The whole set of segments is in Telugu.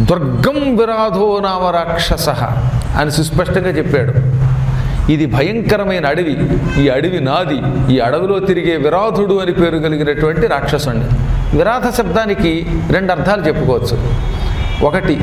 దుర్గం విరాధో నామ రాక్షస అని సుస్పష్టంగా చెప్పాడు ఇది భయంకరమైన అడవి ఈ అడవి నాది ఈ అడవిలో తిరిగే విరాధుడు అని పేరు కలిగినటువంటి రాక్షసుణ్ణి విరాధ శబ్దానికి రెండు అర్థాలు చెప్పుకోవచ్చు ఒకటి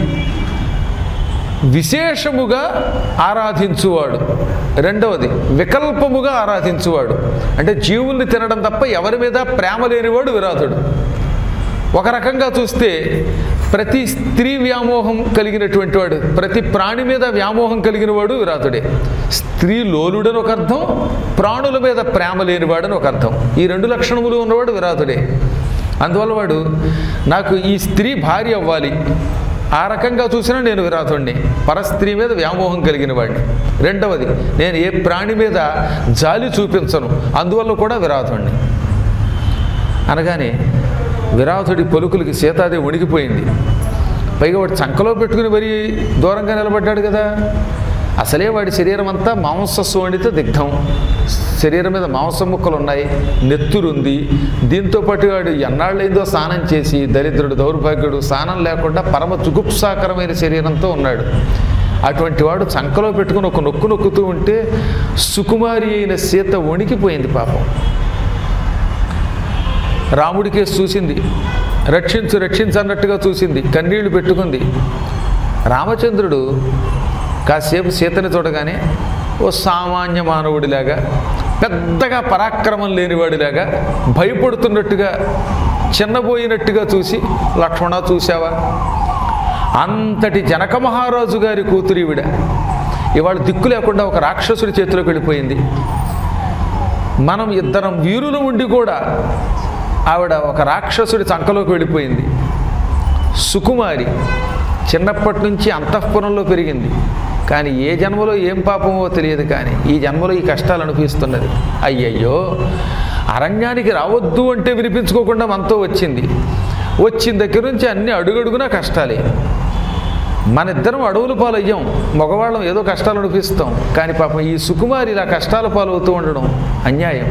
విశేషముగా ఆరాధించువాడు రెండవది వికల్పముగా ఆరాధించువాడు అంటే జీవుల్ని తినడం తప్ప ఎవరి మీద ప్రేమ లేనివాడు విరాధుడు ఒక రకంగా చూస్తే ప్రతి స్త్రీ వ్యామోహం కలిగినటువంటి వాడు ప్రతి ప్రాణి మీద వ్యామోహం కలిగిన వాడు విరాతుడే స్త్రీ లోలుడని ఒక అర్థం ప్రాణుల మీద ప్రేమ లేనివాడని ఒక అర్థం ఈ రెండు లక్షణములు ఉన్నవాడు విరాతుడే అందువల్ల వాడు నాకు ఈ స్త్రీ భార్య అవ్వాలి ఆ రకంగా చూసినా నేను విరాతుణ్ణి పరస్త్రీ మీద వ్యామోహం కలిగిన వాడిని రెండవది నేను ఏ ప్రాణి మీద జాలి చూపించను అందువల్ల కూడా విరాతుణ్ణి అనగానే విరాతుడి పలుకులకి సీతాదేవి వణికిపోయింది పైగా వాడు చంకలో పెట్టుకుని మరీ దూరంగా నిలబడ్డాడు కదా అసలే వాడి శరీరం అంతా మాంస సోణిత దిగ్ధం శరీరం మీద మాంసం ముక్కలు ఉన్నాయి నెత్తురుంది దీంతో పాటు వాడు ఎన్నాళ్ళైందో స్నానం చేసి దరిద్రుడు దౌర్భాగ్యుడు స్నానం లేకుండా పరమ చుగుప్సాకరమైన శరీరంతో ఉన్నాడు అటువంటి వాడు చంకలో పెట్టుకుని ఒక నొక్కు నొక్కుతూ ఉంటే సుకుమారి అయిన సీత వణికిపోయింది పాపం రాముడికే చూసింది రక్షించు రక్షించు అన్నట్టుగా చూసింది కన్నీళ్లు పెట్టుకుంది రామచంద్రుడు కాసేపు సీతని చూడగానే ఓ సామాన్య మానవుడిలాగా పెద్దగా పరాక్రమం లేనివాడిలాగా భయపడుతున్నట్టుగా చిన్నబోయినట్టుగా చూసి లక్ష్మణ చూసావా అంతటి జనక మహారాజు గారి కూతురు ఈవిడ ఇవాళ దిక్కు లేకుండా ఒక రాక్షసుడి చేతిలోకి వెళ్ళిపోయింది మనం ఇద్దరం వీరులు ఉండి కూడా ఆవిడ ఒక రాక్షసుడి చంకలోకి వెళ్ళిపోయింది సుకుమారి చిన్నప్పటి నుంచి అంతఃపురంలో పెరిగింది కానీ ఏ జన్మలో ఏం పాపమో తెలియదు కానీ ఈ జన్మలో ఈ కష్టాలు అనిపిస్తున్నది అయ్యయ్యో అరణ్యానికి రావద్దు అంటే వినిపించుకోకుండా మనతో వచ్చింది వచ్చిన దగ్గర నుంచి అన్ని అడుగడుగునా కష్టాలే మన ఇద్దరం అడవుల పాలయ్యాం మగవాళ్ళం ఏదో కష్టాలు అనిపిస్తాం కానీ పాపం ఈ సుకుమారి ఇలా కష్టాల పాలవుతూ ఉండడం అన్యాయం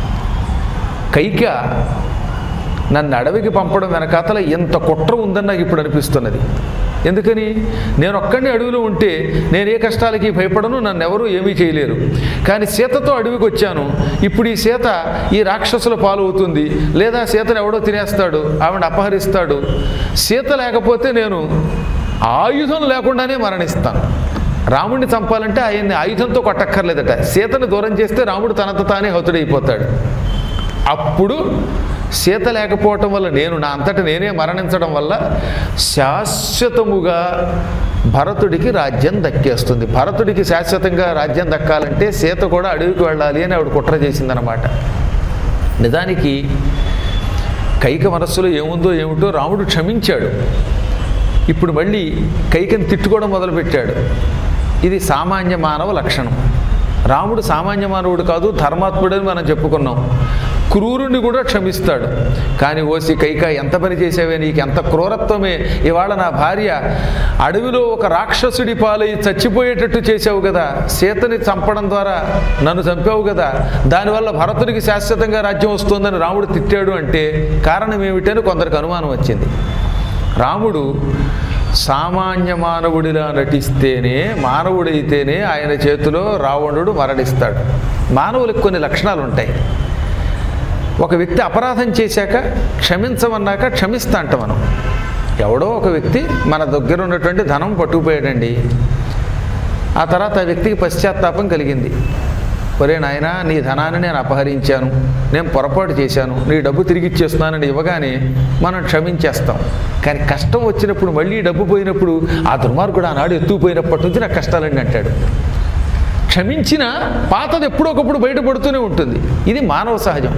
కైక నన్ను అడవికి పంపడం వెనకాతల ఎంత కుట్ర ఉందని నాకు ఇప్పుడు అనిపిస్తున్నది ఎందుకని నేను ఒక్కడిని అడవిలో ఉంటే నేను ఏ కష్టాలకి భయపడను నన్ను ఎవరూ ఏమీ చేయలేరు కానీ సీతతో అడవికి వచ్చాను ఇప్పుడు ఈ సీత ఈ రాక్షసుల పాలు అవుతుంది లేదా సీతను ఎవడో తినేస్తాడు ఆవిడ అపహరిస్తాడు సీత లేకపోతే నేను ఆయుధం లేకుండానే మరణిస్తాను రాముడిని చంపాలంటే ఆయన్ని ఆయుధంతో కొట్టక్కర్లేదట సీతను దూరం చేస్తే రాముడు తనంత తానే హతుడైపోతాడు అప్పుడు సీత లేకపోవటం వల్ల నేను నా అంతట నేనే మరణించడం వల్ల శాశ్వతముగా భరతుడికి రాజ్యం దక్కేస్తుంది భరతుడికి శాశ్వతంగా రాజ్యం దక్కాలంటే సీత కూడా అడవికి వెళ్ళాలి అని ఆవిడ కుట్ర చేసిందనమాట నిజానికి కైక మనస్సులో ఏముందో ఏమిటో రాముడు క్షమించాడు ఇప్పుడు మళ్ళీ కైకని తిట్టుకోవడం మొదలుపెట్టాడు ఇది సామాన్య మానవ లక్షణం రాముడు సామాన్య మానవుడు కాదు ధర్మాత్ముడని మనం చెప్పుకున్నాం క్రూరుణ్ణి కూడా క్షమిస్తాడు కానీ ఓసి కైక ఎంత పని చేసావే నీకు ఎంత క్రూరత్వమే ఇవాళ నా భార్య అడవిలో ఒక రాక్షసుడి పాలై చచ్చిపోయేటట్టు చేసావు కదా సీతని చంపడం ద్వారా నన్ను చంపావు కదా దానివల్ల భరతుడికి శాశ్వతంగా రాజ్యం వస్తుందని రాముడు తిట్టాడు అంటే కారణం ఏమిటని కొందరికి అనుమానం వచ్చింది రాముడు సామాన్య మానవుడిలా నటిస్తేనే మానవుడైతేనే ఆయన చేతిలో రావణుడు మరణిస్తాడు మానవులకు కొన్ని లక్షణాలు ఉంటాయి ఒక వ్యక్తి అపరాధం చేశాక క్షమించమన్నాక క్షమిస్తా అంట మనం ఎవడో ఒక వ్యక్తి మన దగ్గర ఉన్నటువంటి ధనం పట్టుకుపోయాడండి ఆ తర్వాత ఆ వ్యక్తికి పశ్చాత్తాపం కలిగింది ఒరే నాయన నీ ధనాన్ని నేను అపహరించాను నేను పొరపాటు చేశాను నీ డబ్బు తిరిగి ఇచ్చేస్తున్నానని ఇవ్వగానే మనం క్షమించేస్తాం కానీ కష్టం వచ్చినప్పుడు మళ్ళీ డబ్బు పోయినప్పుడు ఆ దుర్మార్గుడు ఆనాడు ఎత్తుకుపోయినప్పటి నుంచి నాకు కష్టాలండి అంటాడు క్షమించిన పాతది ఎప్పుడో ఒకప్పుడు బయటపడుతూనే ఉంటుంది ఇది మానవ సహజం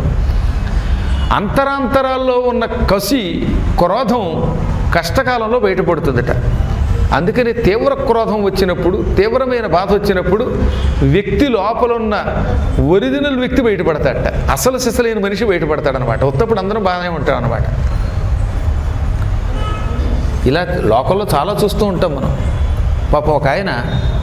అంతరాంతరాల్లో ఉన్న కసి క్రోధం కష్టకాలంలో బయటపడుతుందట అందుకని తీవ్ర క్రోధం వచ్చినప్పుడు తీవ్రమైన బాధ వచ్చినప్పుడు వ్యక్తి లోపల ఉన్న ఒరిజినల్ వ్యక్తి బయటపడతాడట అసలు సిసలైన మనిషి బయటపడతాడనమాట ఉత్తప్పుడు అందరం బాగానే ఉంటాం అనమాట ఇలా లోకంలో చాలా చూస్తూ ఉంటాం మనం పాపం ఒక ఆయన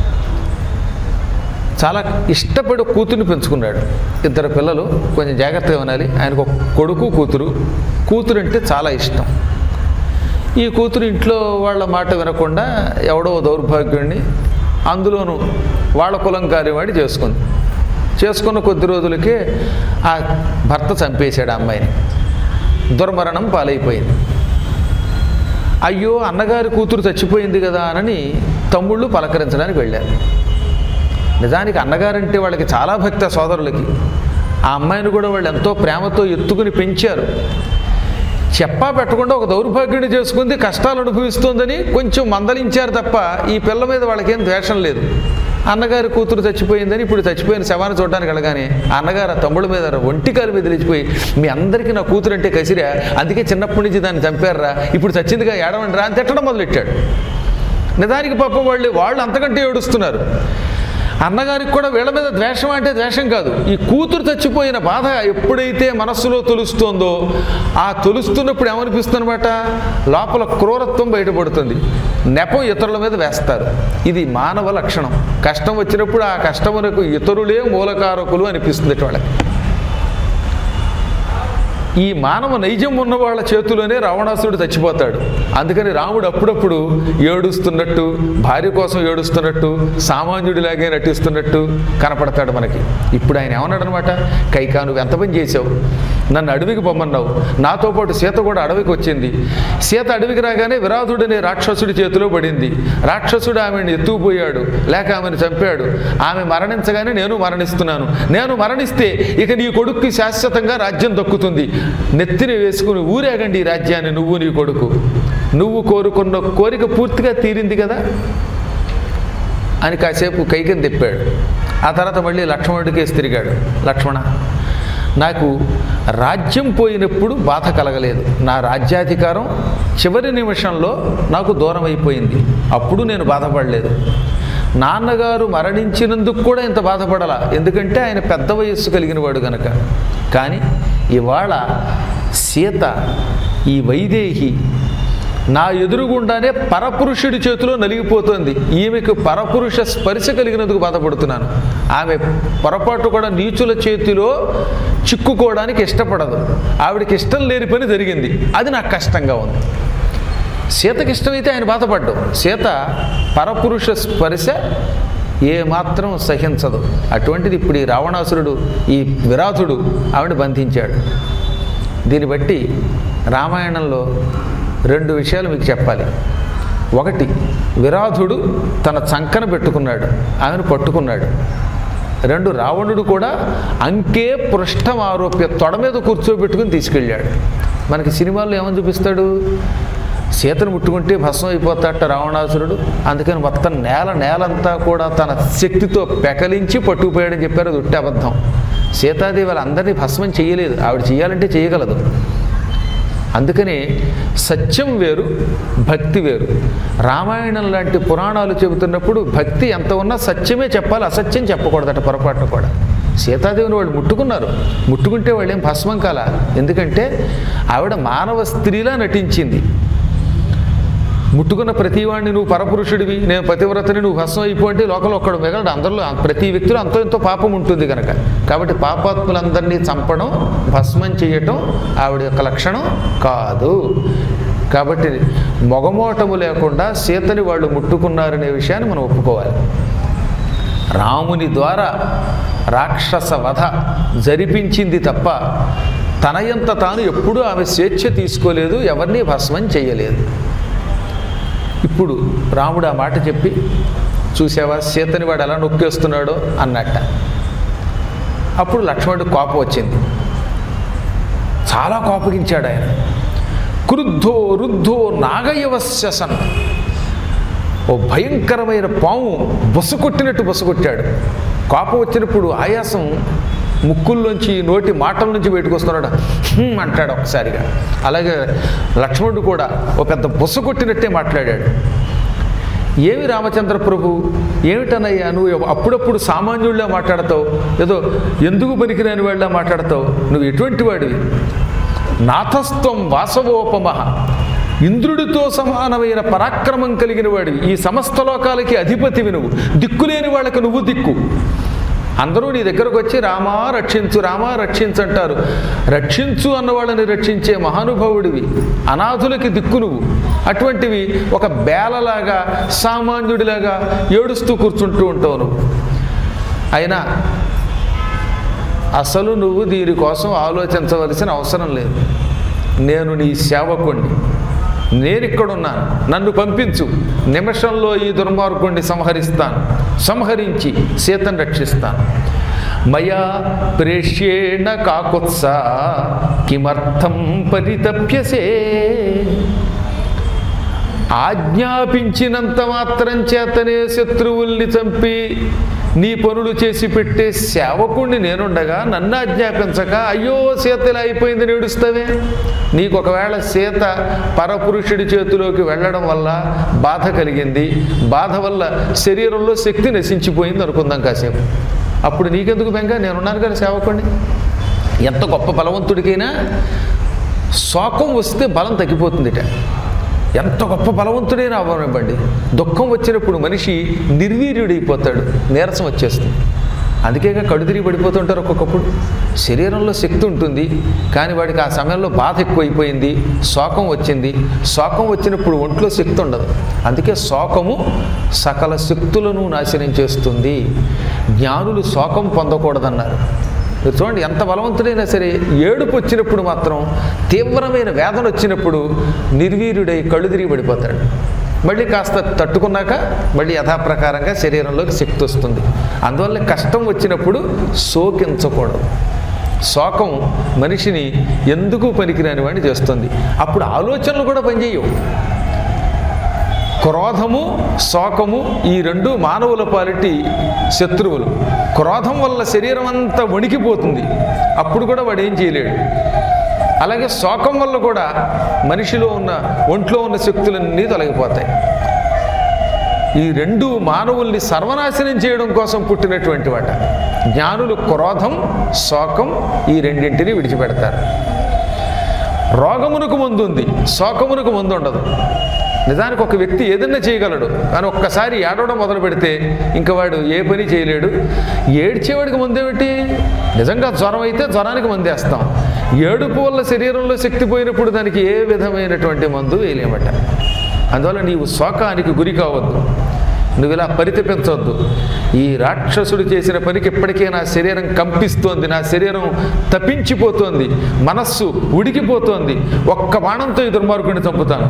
చాలా ఇష్టపడి కూతుర్ని పెంచుకున్నాడు ఇద్దరు పిల్లలు కొంచెం జాగ్రత్తగా ఉండాలి ఆయనకు ఒక కొడుకు కూతురు కూతురు అంటే చాలా ఇష్టం ఈ కూతురు ఇంట్లో వాళ్ళ మాట వినకుండా ఎవడో దౌర్భాగ్యుడిని అందులోనూ వాళ్ళ కులం కార్యవాడి చేసుకుంది చేసుకున్న కొద్ది రోజులకే ఆ భర్త చంపేశాడు ఆ అమ్మాయిని దుర్మరణం పాలైపోయింది అయ్యో అన్నగారి కూతురు చచ్చిపోయింది కదా అని తమ్ముళ్ళు పలకరించడానికి వెళ్ళారు నిజానికి అన్నగారంటే వాళ్ళకి చాలా భక్తి ఆ సోదరులకి ఆ అమ్మాయిని కూడా వాళ్ళు ఎంతో ప్రేమతో ఎత్తుకుని పెంచారు చెప్పా పెట్టకుండా ఒక దౌర్భాగ్యుని చేసుకుంది కష్టాలు అనుభవిస్తోందని కొంచెం మందలించారు తప్ప ఈ పిల్ల మీద వాళ్ళకేం ద్వేషం లేదు అన్నగారి కూతురు చచ్చిపోయిందని ఇప్పుడు చచ్చిపోయిన శవాన్ని చూడడానికి వెళ్ళగానే ఆ అన్నగారు ఆ తమ్ముళ్ళ మీద ఒంటి కాలు మీద లేచిపోయి మీ అందరికీ నా కూతురు అంటే కసిరా అందుకే చిన్నప్పటి నుంచి దాన్ని చంపారా ఇప్పుడు చచ్చిందిగా ఏడవండి రా అని తిట్టడం మొదలెట్టాడు నిజానికి పాపం వాళ్ళు వాళ్ళు అంతకంటే ఏడుస్తున్నారు అన్నగారికి కూడా వీళ్ళ మీద ద్వేషం అంటే ద్వేషం కాదు ఈ కూతురు చచ్చిపోయిన బాధ ఎప్పుడైతే మనస్సులో తొలుస్తోందో ఆ తొలుస్తున్నప్పుడు ఏమనిపిస్తుందన్నమాట లోపల క్రూరత్వం బయటపడుతుంది నెపం ఇతరుల మీద వేస్తారు ఇది మానవ లక్షణం కష్టం వచ్చినప్పుడు ఆ కష్టమునకు ఇతరులే మూలకారకులు అనిపిస్తుంది వాళ్ళకి ఈ మానవ నైజం ఉన్న వాళ్ళ చేతిలోనే రావణాసురుడు చచ్చిపోతాడు అందుకని రాముడు అప్పుడప్పుడు ఏడుస్తున్నట్టు భార్య కోసం ఏడుస్తున్నట్టు సామాన్యుడిలాగే నటిస్తున్నట్టు కనపడతాడు మనకి ఇప్పుడు ఆయన ఏమన్నాడు అనమాట కైకా నువ్వు ఎంత పని చేసావు నన్ను అడవికి పొమ్మన్నావు నాతో పాటు సీత కూడా అడవికి వచ్చింది సీత అడవికి రాగానే విరాధుడనే రాక్షసుడి చేతిలో పడింది రాక్షసుడు ఆమెను ఎత్తుకుపోయాడు లేక ఆమెను చంపాడు ఆమె మరణించగానే నేను మరణిస్తున్నాను నేను మరణిస్తే ఇక నీ కొడుక్కి శాశ్వతంగా రాజ్యం దక్కుతుంది నెత్తిని వేసుకుని ఊరేగండి ఈ రాజ్యాన్ని నువ్వు నీ కొడుకు నువ్వు కోరుకున్న కోరిక పూర్తిగా తీరింది కదా అని కాసేపు కైకని తిప్పాడు ఆ తర్వాత మళ్ళీ లక్ష్మణుడికేసి తిరిగాడు లక్ష్మణ నాకు రాజ్యం పోయినప్పుడు బాధ కలగలేదు నా రాజ్యాధికారం చివరి నిమిషంలో నాకు దూరం అయిపోయింది అప్పుడు నేను బాధపడలేదు నాన్నగారు మరణించినందుకు కూడా ఇంత బాధపడాల ఎందుకంటే ఆయన పెద్ద వయస్సు కలిగిన వాడు గనక కానీ ఇవాళ సీత ఈ వైదేహి నా ఎదురుగుండానే పరపురుషుడి చేతిలో నలిగిపోతుంది ఈమెకు పరపురుష స్పర్శ కలిగినందుకు బాధపడుతున్నాను ఆమె పొరపాటు కూడా నీచుల చేతిలో చిక్కుకోవడానికి ఇష్టపడదు ఆవిడకి ఇష్టం లేని పని జరిగింది అది నాకు కష్టంగా ఉంది సీతకి ఇష్టమైతే ఆయన బాధపడ్డు సీత పరపురుష స్పర్శ ఏమాత్రం సహించదు అటువంటిది ఇప్పుడు ఈ రావణాసురుడు ఈ విరాధుడు ఆవిడ బంధించాడు దీన్ని బట్టి రామాయణంలో రెండు విషయాలు మీకు చెప్పాలి ఒకటి విరాధుడు తన చంకన పెట్టుకున్నాడు ఆమెను పట్టుకున్నాడు రెండు రావణుడు కూడా అంకే పృష్ఠం ఆరోప్య తొడ మీద కూర్చోబెట్టుకుని తీసుకెళ్ళాడు మనకి సినిమాల్లో ఏమని చూపిస్తాడు సీతను ముట్టుకుంటే భస్మం అయిపోతాట రావణాసురుడు అందుకని మొత్తం నేల నేలంతా కూడా తన శక్తితో పెకలించి పట్టుకుపోయాడని చెప్పారు అది ఉట్టి అబద్ధం సీతాదేవి వాళ్ళందరినీ భస్మం చేయలేదు ఆవిడ చేయాలంటే చేయగలదు అందుకని సత్యం వేరు భక్తి వేరు రామాయణం లాంటి పురాణాలు చెబుతున్నప్పుడు భక్తి ఎంత ఉన్నా సత్యమే చెప్పాలి అసత్యం చెప్పకూడదట పొరపాటున కూడా సీతాదేవిని వాళ్ళు ముట్టుకున్నారు ముట్టుకుంటే వాళ్ళు ఏం భస్మం కాల ఎందుకంటే ఆవిడ మానవ స్త్రీలా నటించింది ముట్టుకున్న ప్రతివాడిని నువ్వు పరపురుషుడివి నేను పతివ్రతని నువ్వు భస్మం అయిపోంటే లోకంలో ఒక్కడు మిగలడు అందరిలో ప్రతి వ్యక్తిలో అంతో ఎంతో పాపం ఉంటుంది కనుక కాబట్టి పాపాత్ములందరినీ చంపడం భస్మం చేయటం ఆవిడ యొక్క లక్షణం కాదు కాబట్టి మొగమోటము లేకుండా సీతని వాళ్ళు ముట్టుకున్నారనే విషయాన్ని మనం ఒప్పుకోవాలి రాముని ద్వారా రాక్షస వధ జరిపించింది తప్ప తనయంత తాను ఎప్పుడూ ఆమె స్వేచ్ఛ తీసుకోలేదు ఎవరిని భస్మం చేయలేదు ఇప్పుడు రాముడు ఆ మాట చెప్పి చూసావా సీతని వాడు ఎలా నొక్కేస్తున్నాడో అన్నట్ట అప్పుడు లక్ష్మణుడు కోపం వచ్చింది చాలా కోపగించాడు ఆయన క్రుద్ధో రుద్ధో నాగయవశ్యసన్ ఓ భయంకరమైన పాము బుసకొట్టినట్టు బుసకొట్టాడు కోపం వచ్చినప్పుడు ఆయాసం ముక్కుల్లోంచి నోటి మాటల నుంచి బయటకు వస్తున్నాడు "హ్మ్" అంటాడు ఒకసారిగా అలాగే లక్ష్మణుడు కూడా ఓ పెద్ద బుస కొట్టినట్టే మాట్లాడాడు ఏమి రామచంద్ర ప్రభు ఏమిటనయ్యా నువ్వు అప్పుడప్పుడు సామాన్యుడిలా మాట్లాడతావు ఏదో ఎందుకు పనికిరాని వాళ్ళ మాట్లాడతావు నువ్వు ఎటువంటి వాడివి నాథస్త్వం వాసవోపమ ఇంద్రుడితో సమానమైన పరాక్రమం కలిగిన వాడివి ఈ సమస్త లోకాలకి అధిపతివి నువ్వు దిక్కులేని వాళ్ళకి నువ్వు దిక్కు అందరూ నీ దగ్గరకు వచ్చి రామా రక్షించు రామా రక్షించు అంటారు రక్షించు అన్న వాళ్ళని రక్షించే మహానుభావుడివి అనాథులకి దిక్కు నువ్వు అటువంటివి ఒక బేలలాగా సామాన్యుడిలాగా ఏడుస్తూ కూర్చుంటూ ఉంటావు నువ్వు అయినా అసలు నువ్వు దీనికోసం ఆలోచించవలసిన అవసరం లేదు నేను నీ సేవకుణ్ణి నేను ఇక్కడున్నాను నన్ను పంపించు నిమిషంలో ఈ దుర్మార్గుణ్ణి సంహరిస్తాను సంహరించి సీతను రక్షిస్తాను మయా ప్రేష్యేణ కాకుత్స కిమర్థం పరితప్యసే ఆజ్ఞాపించినంత మాత్రం చేతనే శత్రువుల్ని చంపి నీ పనులు చేసి పెట్టే సేవకుణ్ణి నేనుండగా నన్ను ఆజ్ఞాపించక అయ్యో సీత ఇలా అయిపోయింది నేడుస్తావే నీకు ఒకవేళ సీత పరపురుషుడి చేతిలోకి వెళ్ళడం వల్ల బాధ కలిగింది బాధ వల్ల శరీరంలో శక్తి నశించిపోయింది అనుకుందాం కాసేపు అప్పుడు నీకెందుకు బెంగ నేనున్నాను కదా సేవకుణ్ణి ఎంత గొప్ప బలవంతుడికైనా శోకం వస్తే బలం తగ్గిపోతుందిట ఎంత గొప్ప బలవంతుడైనా అవ్వనివ్వండి దుఃఖం వచ్చినప్పుడు మనిషి నిర్వీర్యుడైపోతాడు నీరసం వచ్చేస్తుంది అందుకేగా కడు తిరిగి పడిపోతుంటారు ఒక్కొక్కప్పుడు శరీరంలో శక్తి ఉంటుంది కానీ వాడికి ఆ సమయంలో బాధ ఎక్కువైపోయింది శోకం వచ్చింది శోకం వచ్చినప్పుడు ఒంట్లో శక్తి ఉండదు అందుకే శోకము సకల శక్తులను నాశనం చేస్తుంది జ్ఞానులు శోకం పొందకూడదన్నారు మీరు చూడండి ఎంత బలవంతుడైనా సరే ఏడుపు వచ్చినప్పుడు మాత్రం తీవ్రమైన వేదన వచ్చినప్పుడు నిర్వీర్యుడై కళ్ళు తిరిగి పడిపోతాడు మళ్ళీ కాస్త తట్టుకున్నాక మళ్ళీ యథాప్రకారంగా శరీరంలోకి శక్తి వస్తుంది అందువల్ల కష్టం వచ్చినప్పుడు శోకించకూడదు శోకం మనిషిని ఎందుకు పనికిరాని వాడిని చేస్తుంది అప్పుడు ఆలోచనలు కూడా పనిచేయవు క్రోధము శోకము ఈ రెండు మానవుల పాలిటి శత్రువులు క్రోధం వల్ల శరీరం అంతా వణికిపోతుంది అప్పుడు కూడా వాడు ఏం చేయలేడు అలాగే శోకం వల్ల కూడా మనిషిలో ఉన్న ఒంట్లో ఉన్న శక్తులన్నీ తొలగిపోతాయి ఈ రెండు మానవుల్ని సర్వనాశనం చేయడం కోసం పుట్టినటువంటి వాట జ్ఞానులు క్రోధం శోకం ఈ రెండింటిని విడిచిపెడతారు రోగమునకు ముందు ఉంది శోకమునకు ముందు ఉండదు నిజానికి ఒక వ్యక్తి ఏదన్నా చేయగలడు కానీ ఒక్కసారి ఏడవడం మొదలు పెడితే ఇంకా వాడు ఏ పని చేయలేడు ఏడ్చేవాడికి ముందేమిటి నిజంగా జ్వరం అయితే జ్వరానికి మందేస్తాం ఏడుపు వల్ల శరీరంలో శక్తి పోయినప్పుడు దానికి ఏ విధమైనటువంటి మందు వేయలేమట అందువల్ల నీవు శోకానికి గురి కావద్దు నువ్వు ఇలా పరితపించవద్దు ఈ రాక్షసుడు చేసిన పనికి ఇప్పటికే నా శరీరం కంపిస్తోంది నా శరీరం తప్పించిపోతోంది మనస్సు ఉడికిపోతోంది ఒక్క బాణంతో ఈ దుర్మార్గుడిని చంపుతాను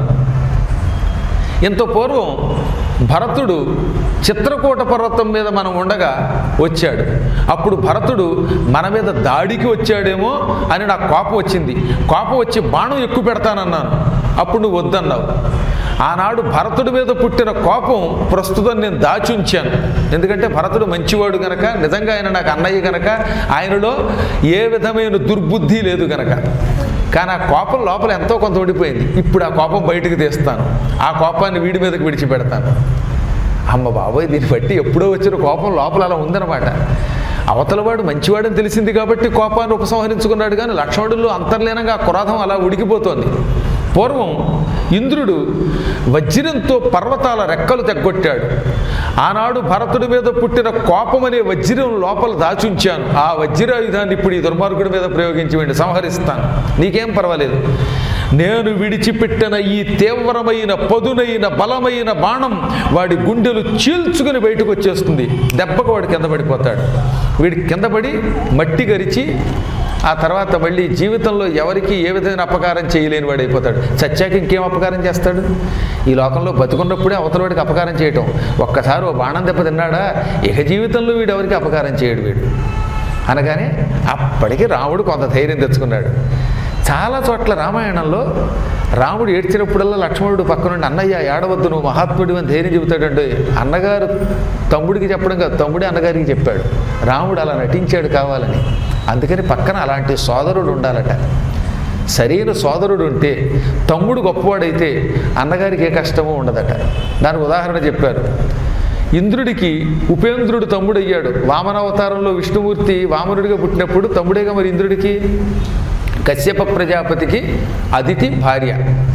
ఎంతో పూర్వం భరతుడు చిత్రకూట పర్వతం మీద మనం ఉండగా వచ్చాడు అప్పుడు భరతుడు మన మీద దాడికి వచ్చాడేమో అని నాకు కోపం వచ్చింది కోపం వచ్చి బాణం ఎక్కువ పెడతానన్నాను అప్పుడు నువ్వు వద్దన్నావు ఆనాడు భరతుడి మీద పుట్టిన కోపం ప్రస్తుతం నేను దాచుంచాను ఎందుకంటే భరతుడు మంచివాడు గనక నిజంగా ఆయన నాకు అన్నయ్య గనక ఆయనలో ఏ విధమైన దుర్బుద్ధి లేదు గనక కానీ ఆ కోపం లోపల ఎంతో కొంత ఉండిపోయింది ఇప్పుడు ఆ కోపం బయటకు తీస్తాను ఆ కోపాన్ని వీడి మీదకి విడిచిపెడతాను అమ్మ బాబోయ్ దీన్ని బట్టి ఎప్పుడో వచ్చిన కోపం లోపల అలా ఉందన్నమాట అవతలవాడు మంచివాడని తెలిసింది కాబట్టి కోపాన్ని ఉపసంహరించుకున్నాడు కానీ లక్ష్మణుల్లో అంతర్లీనంగా ఆ క్రోధం అలా ఉడికిపోతోంది పూర్వం ఇంద్రుడు వజ్రంతో పర్వతాల రెక్కలు తెగ్గొట్టాడు ఆనాడు భరతుడి మీద పుట్టిన కోపం అనే వజ్రం లోపల దాచుంచాను ఆ వజ్రాయుధాన్ని ఇప్పుడు ఈ దుర్మార్గుడి మీద ప్రయోగించి వెండి సంహరిస్తాను నీకేం పర్వాలేదు నేను విడిచిపెట్టిన ఈ తీవ్రమైన పదునైన బలమైన బాణం వాడి గుండెలు చీల్చుకుని బయటకు వచ్చేస్తుంది దెబ్బకు వాడు కింద పడిపోతాడు వీడి కింద పడి మట్టి గరిచి ఆ తర్వాత మళ్ళీ జీవితంలో ఎవరికి ఏ విధమైన అపకారం చేయలేని వాడు అయిపోతాడు చచ్చాక ఇంకేం అపకారం చేస్తాడు ఈ లోకంలో బతుకున్నప్పుడే అవతల వాడికి అపకారం చేయటం ఒక్కసారి ఓ బాణం దెబ్బ తిన్నాడా ఇక జీవితంలో వీడు ఎవరికి అపకారం చేయడు వీడు అనగానే అప్పటికి రాముడు కొంత ధైర్యం తెచ్చుకున్నాడు చాలా చోట్ల రామాయణంలో రాముడు ఏడ్చినప్పుడల్లా లక్ష్మణుడు పక్కనుండి అన్నయ్య ఏడవద్దు నువ్వు మహాత్ముడి అని ధైర్యం చెబుతాడండి అన్నగారు తమ్ముడికి చెప్పడం కాదు తమ్ముడే అన్నగారికి చెప్పాడు రాముడు అలా నటించాడు కావాలని అందుకని పక్కన అలాంటి సోదరుడు ఉండాలట సరైన సోదరుడు ఉంటే తమ్ముడు గొప్పవాడైతే అన్నగారికి ఏ కష్టమో ఉండదట దానికి ఉదాహరణ చెప్పారు ఇంద్రుడికి ఉపేంద్రుడు తమ్ముడు అయ్యాడు వామనావతారంలో విష్ణుమూర్తి వామనుడిగా పుట్టినప్పుడు తమ్ముడేగా మరి ఇంద్రుడికి కశ్యప ప్రజాపతికి అదితి భార్య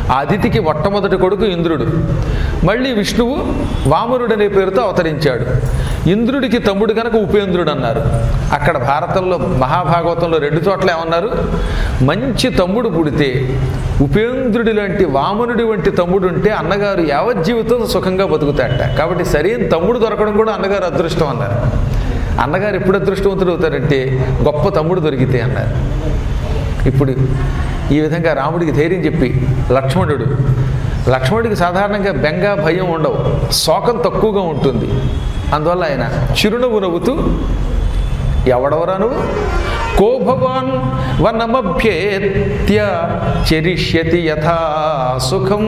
ఆ అతిథికి మొట్టమొదటి కొడుకు ఇంద్రుడు మళ్ళీ విష్ణువు వామనుడు అనే పేరుతో అవతరించాడు ఇంద్రుడికి తమ్ముడు కనుక ఉపేంద్రుడు అన్నారు అక్కడ భారతంలో మహాభాగవతంలో రెండు చోట్ల ఏమన్నారు మంచి తమ్ముడు పుడితే ఉపేంద్రుడి లాంటి వామనుడి వంటి తమ్ముడు ఉంటే అన్నగారు యావజ్జీవితం సుఖంగా బతుకుతాడట కాబట్టి సరైన తమ్ముడు దొరకడం కూడా అన్నగారు అదృష్టం అన్నారు అన్నగారు ఎప్పుడు అదృష్టవంతుడు అవుతారంటే గొప్ప తమ్ముడు దొరికితే అన్నారు ఇప్పుడు ఈ విధంగా రాముడికి ధైర్యం చెప్పి లక్ష్మణుడు లక్ష్మణుడికి సాధారణంగా బెంగ భయం ఉండవు శోకం తక్కువగా ఉంటుంది అందువల్ల ఆయన చిరునవ్వు నవ్వుతూ ఎవడవరా నువ్వు కో భవాన్ వనమభ్యేత్య చరిష్యతి యథా సుఖం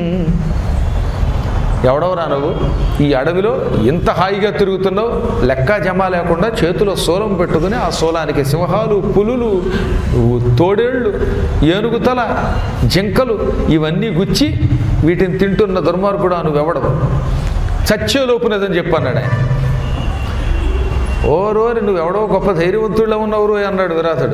ఎవడవరా నువ్వు ఈ అడవిలో ఇంత హాయిగా తిరుగుతున్నావు లెక్క జమ లేకుండా చేతిలో శూలం పెట్టుకుని ఆ శూలానికి సింహాలు పులులు తోడేళ్ళు ఏనుగుతల జింకలు ఇవన్నీ గుచ్చి వీటిని తింటున్న దుర్మార్గుడు నువ్వెవడవు చచ్చే లోపునదని చెప్పన్నాడు ఆయన ఓ రోరి నువ్వెవడో గొప్ప ధైర్యవంతుల్లో ఉన్నవరు అన్నాడు విరాతుడు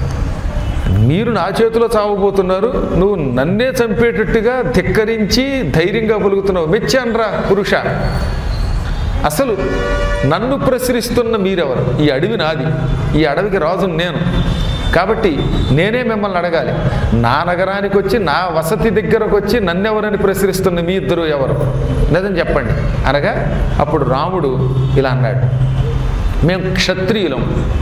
మీరు నా చేతిలో చావబోతున్నారు నువ్వు నన్నే చంపేటట్టుగా ధిక్కరించి ధైర్యంగా పలుకుతున్నావు మెచ్చాన్రా పురుష అసలు నన్ను ప్రసరిస్తున్న మీరెవరు ఈ అడవి నాది ఈ అడవికి రాజు నేను కాబట్టి నేనే మిమ్మల్ని అడగాలి నా నగరానికి వచ్చి నా వసతి దగ్గరకు వచ్చి నన్నెవరని ప్రసరిస్తున్న మీ ఇద్దరు ఎవరు నిజం చెప్పండి అనగా అప్పుడు రాముడు ఇలా అన్నాడు మేము క్షత్రియులం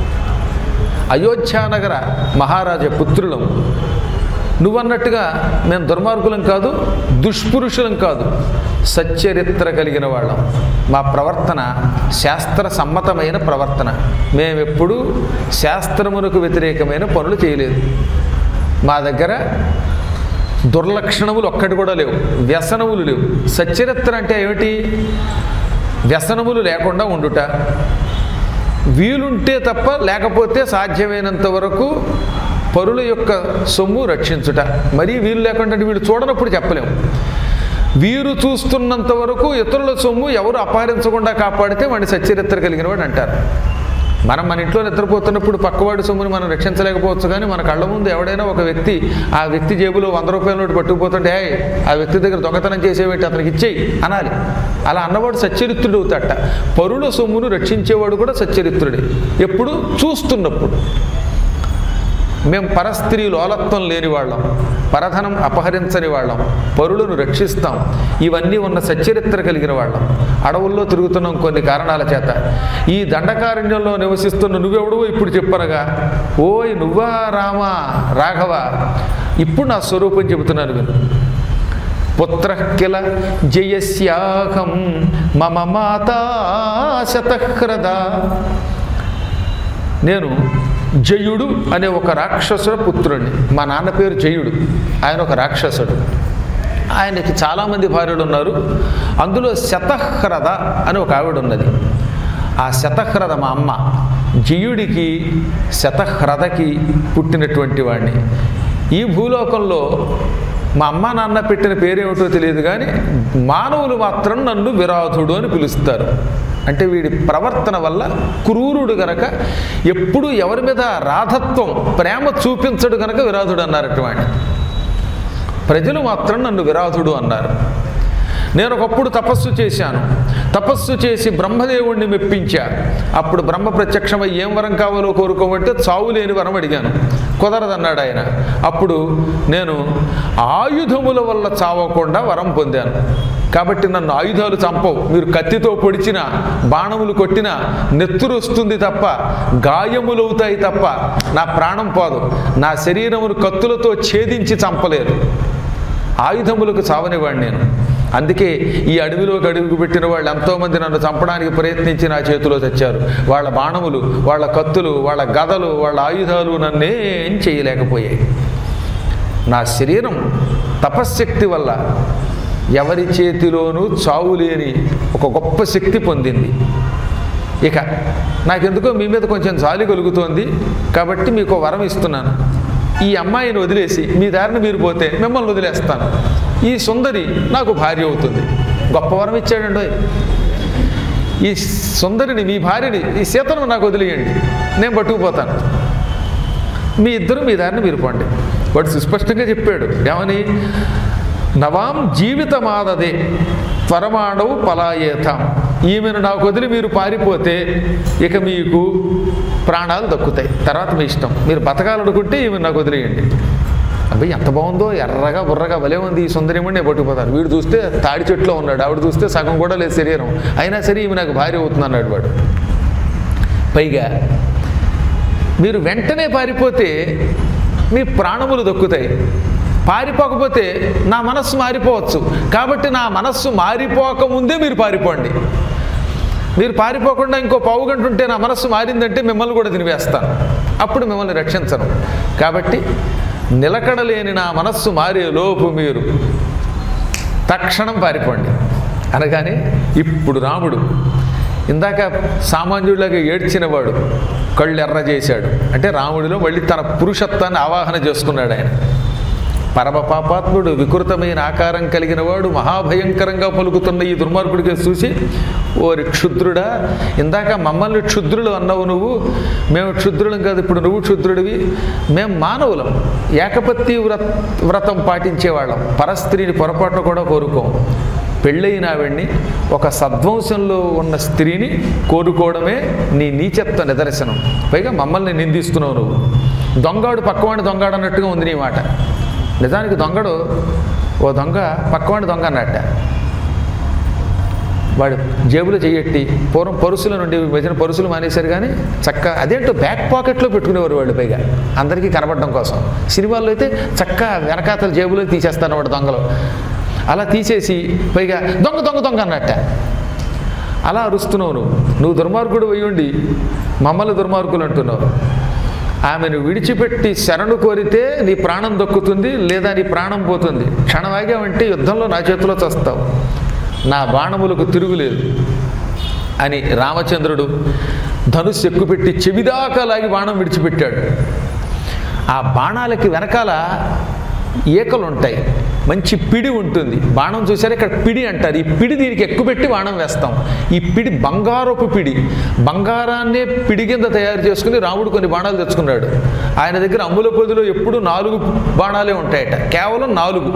అయోధ్యానగర మహారాజ పుత్రులం నువ్వన్నట్టుగా మేము దుర్మార్గులం కాదు దుష్పురుషులం కాదు సచ్చరిత్ర కలిగిన వాళ్ళం మా ప్రవర్తన శాస్త్ర సమ్మతమైన ప్రవర్తన మేమెప్పుడూ శాస్త్రమునకు వ్యతిరేకమైన పనులు చేయలేదు మా దగ్గర దుర్లక్షణములు ఒక్కటి కూడా లేవు వ్యసనములు లేవు సచ్చరిత్ర అంటే ఏమిటి వ్యసనములు లేకుండా ఉండుట వీలుంటే తప్ప లేకపోతే సాధ్యమైనంత వరకు పరుల యొక్క సొమ్ము రక్షించుట మరీ వీలు లేకుండా అంటే వీళ్ళు చూడనప్పుడు చెప్పలేము వీరు చూస్తున్నంత వరకు ఇతరుల సొమ్ము ఎవరు అపహరించకుండా కాపాడితే వాడిని సచ్చరిత్ర కలిగిన వాడు అంటారు మనం మన ఇంట్లో నిద్రపోతున్నప్పుడు పక్కవాడి సొమ్ముని మనం రక్షించలేకపోవచ్చు కానీ మన కళ్ళ ముందు ఎవడైనా ఒక వ్యక్తి ఆ వ్యక్తి జేబులో వంద రూపాయల నోటు పట్టుకుపోతుంటే "ఏయ్, ఆ వ్యక్తి దగ్గర దొంగతనం చేసేవేంటి అతనికి ఇచ్చేయి అనాలి అలా అన్నవాడు సచ్చరిత్రుడు అవుతాట పరుల సొమ్మును రక్షించేవాడు కూడా సచ్చరిత్రుడే ఎప్పుడు చూస్తున్నప్పుడు మేము పరస్త్రీ లోలత్వం లేని వాళ్ళం పరధనం అపహరించని వాళ్ళం పరులను రక్షిస్తాం ఇవన్నీ ఉన్న సచ్చరిత్ర కలిగిన వాళ్ళం అడవుల్లో తిరుగుతున్నాం కొన్ని కారణాల చేత ఈ దండకారణ్యంలో నివసిస్తున్న నువ్వెవడవో ఇప్పుడు చెప్పనగా ఓయ్ నువ్వా రామా రాఘవ ఇప్పుడు నా స్వరూపం చెబుతున్నాను విను పుత్ర కిల జయస్యాహం మమ మాతా శతహ్రద నేను జయుడు అనే ఒక రాక్షసుల పుత్రుడిని మా నాన్న పేరు జయుడు ఆయన ఒక రాక్షసుడు ఆయనకి చాలామంది భార్యలు ఉన్నారు అందులో శతహ్రద అని ఒక ఆవిడ ఉన్నది ఆ శతహ్రద మా అమ్మ జయుడికి శతహ్రదకి పుట్టినటువంటి వాడిని ఈ భూలోకంలో మా అమ్మ నాన్న పెట్టిన పేరేమిటో తెలియదు కానీ మానవులు మాత్రం నన్ను విరాధుడు అని పిలుస్తారు అంటే వీడి ప్రవర్తన వల్ల క్రూరుడు గనక ఎప్పుడు ఎవరి మీద రాధత్వం ప్రేమ చూపించడు గనక విరాధుడు అన్నారట వాడిని ప్రజలు మాత్రం నన్ను విరాధుడు అన్నారు నేను ఒకప్పుడు తపస్సు చేశాను తపస్సు చేసి బ్రహ్మదేవుణ్ణి మెప్పించా అప్పుడు బ్రహ్మ ప్రత్యక్షమై ఏం వరం కావాలో కోరుకోమంటే చావు లేని వరం అడిగాను కుదరదన్నాడు ఆయన అప్పుడు నేను ఆయుధముల వల్ల చావకుండా వరం పొందాను కాబట్టి నన్ను ఆయుధాలు చంపవు మీరు కత్తితో పొడిచినా బాణములు కొట్టినా నెత్తురు వస్తుంది తప్ప గాయములవుతాయి తప్ప నా ప్రాణం పోదు నా శరీరమును కత్తులతో ఛేదించి చంపలేరు ఆయుధములకు చావనివాడు నేను అందుకే ఈ అడవిలోకి అడుగు పెట్టిన వాళ్ళు ఎంతోమంది నన్ను చంపడానికి ప్రయత్నించి నా చేతిలో తెచ్చారు వాళ్ళ బాణములు వాళ్ళ కత్తులు వాళ్ళ గదలు వాళ్ళ ఆయుధాలు నన్నేం చేయలేకపోయాయి నా శరీరం తపశ్శక్తి వల్ల ఎవరి చేతిలోనూ చావు లేని ఒక గొప్ప శక్తి పొందింది ఇక నాకెందుకో మీ మీద కొంచెం జాలి కలుగుతోంది కాబట్టి మీకు ఓ వరం ఇస్తున్నాను ఈ అమ్మాయిని వదిలేసి మీ దారిని మీరు పోతే మిమ్మల్ని వదిలేస్తాను ఈ సుందరి నాకు భార్య అవుతుంది గొప్ప వరం ఇచ్చాడండి ఓయ్. ఈ సుందరిని మీ భార్యని ఈ సీతను నాకు వదిలేయండి నేను పట్టుకుపోతాను మీ ఇద్దరు మీ దారిని మీరు పోండి వాడు సుస్పష్టంగా చెప్పాడు ఏమని నవాం జీవితమాదదే త్వరమాణవు పలాయేతాం ఈమెను నాకు వదిలి మీరు పారిపోతే ఇక మీకు ప్రాణాలు దక్కుతాయి తర్వాత మీ ఇష్టం మీరు బతకాలనుకుంటే ఈమె నాకు వదిలేయండి అబ్బాయి ఎంత బాగుందో ఎర్రగా బుర్రగా భలే ఉంది ఈ సుందరిమణి పట్టుకుపోతారు వీడు చూస్తే తాడి చెట్లో ఉన్నాడు ఆవిడ చూస్తే సగం కూడా లేదు శరీరం అయినా సరే ఈమె నాకు భార్య అవుతుంది అన్నాడు వాడు పైగా మీరు వెంటనే పారిపోతే మీ ప్రాణములు దక్కుతాయి పారిపోకపోతే నా మనస్సు మారిపోవచ్చు కాబట్టి నా మనస్సు మారిపోకముందే మీరు పారిపోండి మీరు పారిపోకుండా ఇంకో పావు గంట ఉంటే నా మనస్సు మారిందంటే మిమ్మల్ని కూడా తినివేస్తాను అప్పుడు మిమ్మల్ని రక్షించను కాబట్టి నిలకడలేని నా మనస్సు మారే లోపు మీరు తక్షణం పారిపోండి అనగానే ఇప్పుడు రాముడు ఇందాక సామాన్యుడిలాగా ఏడ్చినవాడు కళ్ళు ఎర్ర చేశాడు అంటే రాముడిలో మళ్ళీ తన పురుషత్వాన్ని ఆవాహన చేసుకున్నాడు ఆయన పరమ పాపాత్ముడు వికృతమైన ఆకారం కలిగిన వాడు మహాభయంకరంగా పలుకుతున్న ఈ దుర్మార్గుడికి చూసి ఓరి క్షుద్రుడా ఇందాక మమ్మల్ని క్షుద్రులు అన్నావు నువ్వు మేము క్షుద్రులం కాదు ఇప్పుడు నువ్వు క్షుద్రుడివి మేము మానవులం ఏకపత్తి వ్రత వ్రతం పాటించేవాళ్ళం పరస్త్రీని పొరపాటున కూడా కోరుకోం పెళ్ళైన ఆవిడ్ని ఒక సద్వంశంలో ఉన్న స్త్రీని కోరుకోవడమే నీ నీచత్వ నిదర్శనం పైగా మమ్మల్ని నిందిస్తున్నావు నువ్వు దొంగాడు పక్కవాడిని దొంగాడు అన్నట్టుగా ఉంది నీ మాట నిజానికి దొంగడు ఓ దొంగ పక్కవాడి దొంగ అన్నట్ట వాడు జేబులో చెయ్యట్టి పూర్వం పరుసుల నుండి ఈ మధ్యన పరుసులు మానేశారు కానీ చక్క అదేంటో బ్యాక్ పాకెట్లో పెట్టుకునేవారు వాళ్ళు పైగా అందరికీ కనబడడం కోసం సినిమాల్లో అయితే చక్క వెనకాతల జేబులో తీసేస్తాను వాడు దొంగలు అలా తీసేసి పైగా దొంగ దొంగ దొంగ అన్నట్ట అలా అరుస్తున్నావు నువ్వు నువ్వు దుర్మార్గుడు అయ్యుండి మమ్మల్ని దుర్మార్గులు అంటున్నావు ఆమెను విడిచిపెట్టి శరణు కోరితే నీ ప్రాణం దొక్కుతుంది లేదా నీ ప్రాణం పోతుంది క్షణవాగావంటే యుద్ధంలో నా చేతిలో చస్తావు నా బాణములకు తిరుగులేదు అని రామచంద్రుడు ధనుస్సు ఎక్కుపెట్టి చెవిదాకా లాగి బాణం విడిచిపెట్టాడు ఆ బాణాలకి వెనకాల ఈకలు ఉంటాయి మంచి పిడి ఉంటుంది బాణం చూసారా ఇక్కడ పిడి అంటారు ఈ పిడి దీనికి ఎక్కువ పెట్టి బాణం వేస్తాం ఈ పిడి బంగారపు పిడి బంగారాన్నే పిడి కింద తయారు చేసుకుని రాముడు కొన్ని బాణాలు తెచ్చుకున్నాడు ఆయన దగ్గర అమ్ముల పొదిలో ఎప్పుడు నాలుగు బాణాలే ఉంటాయట కేవలం నాలుగు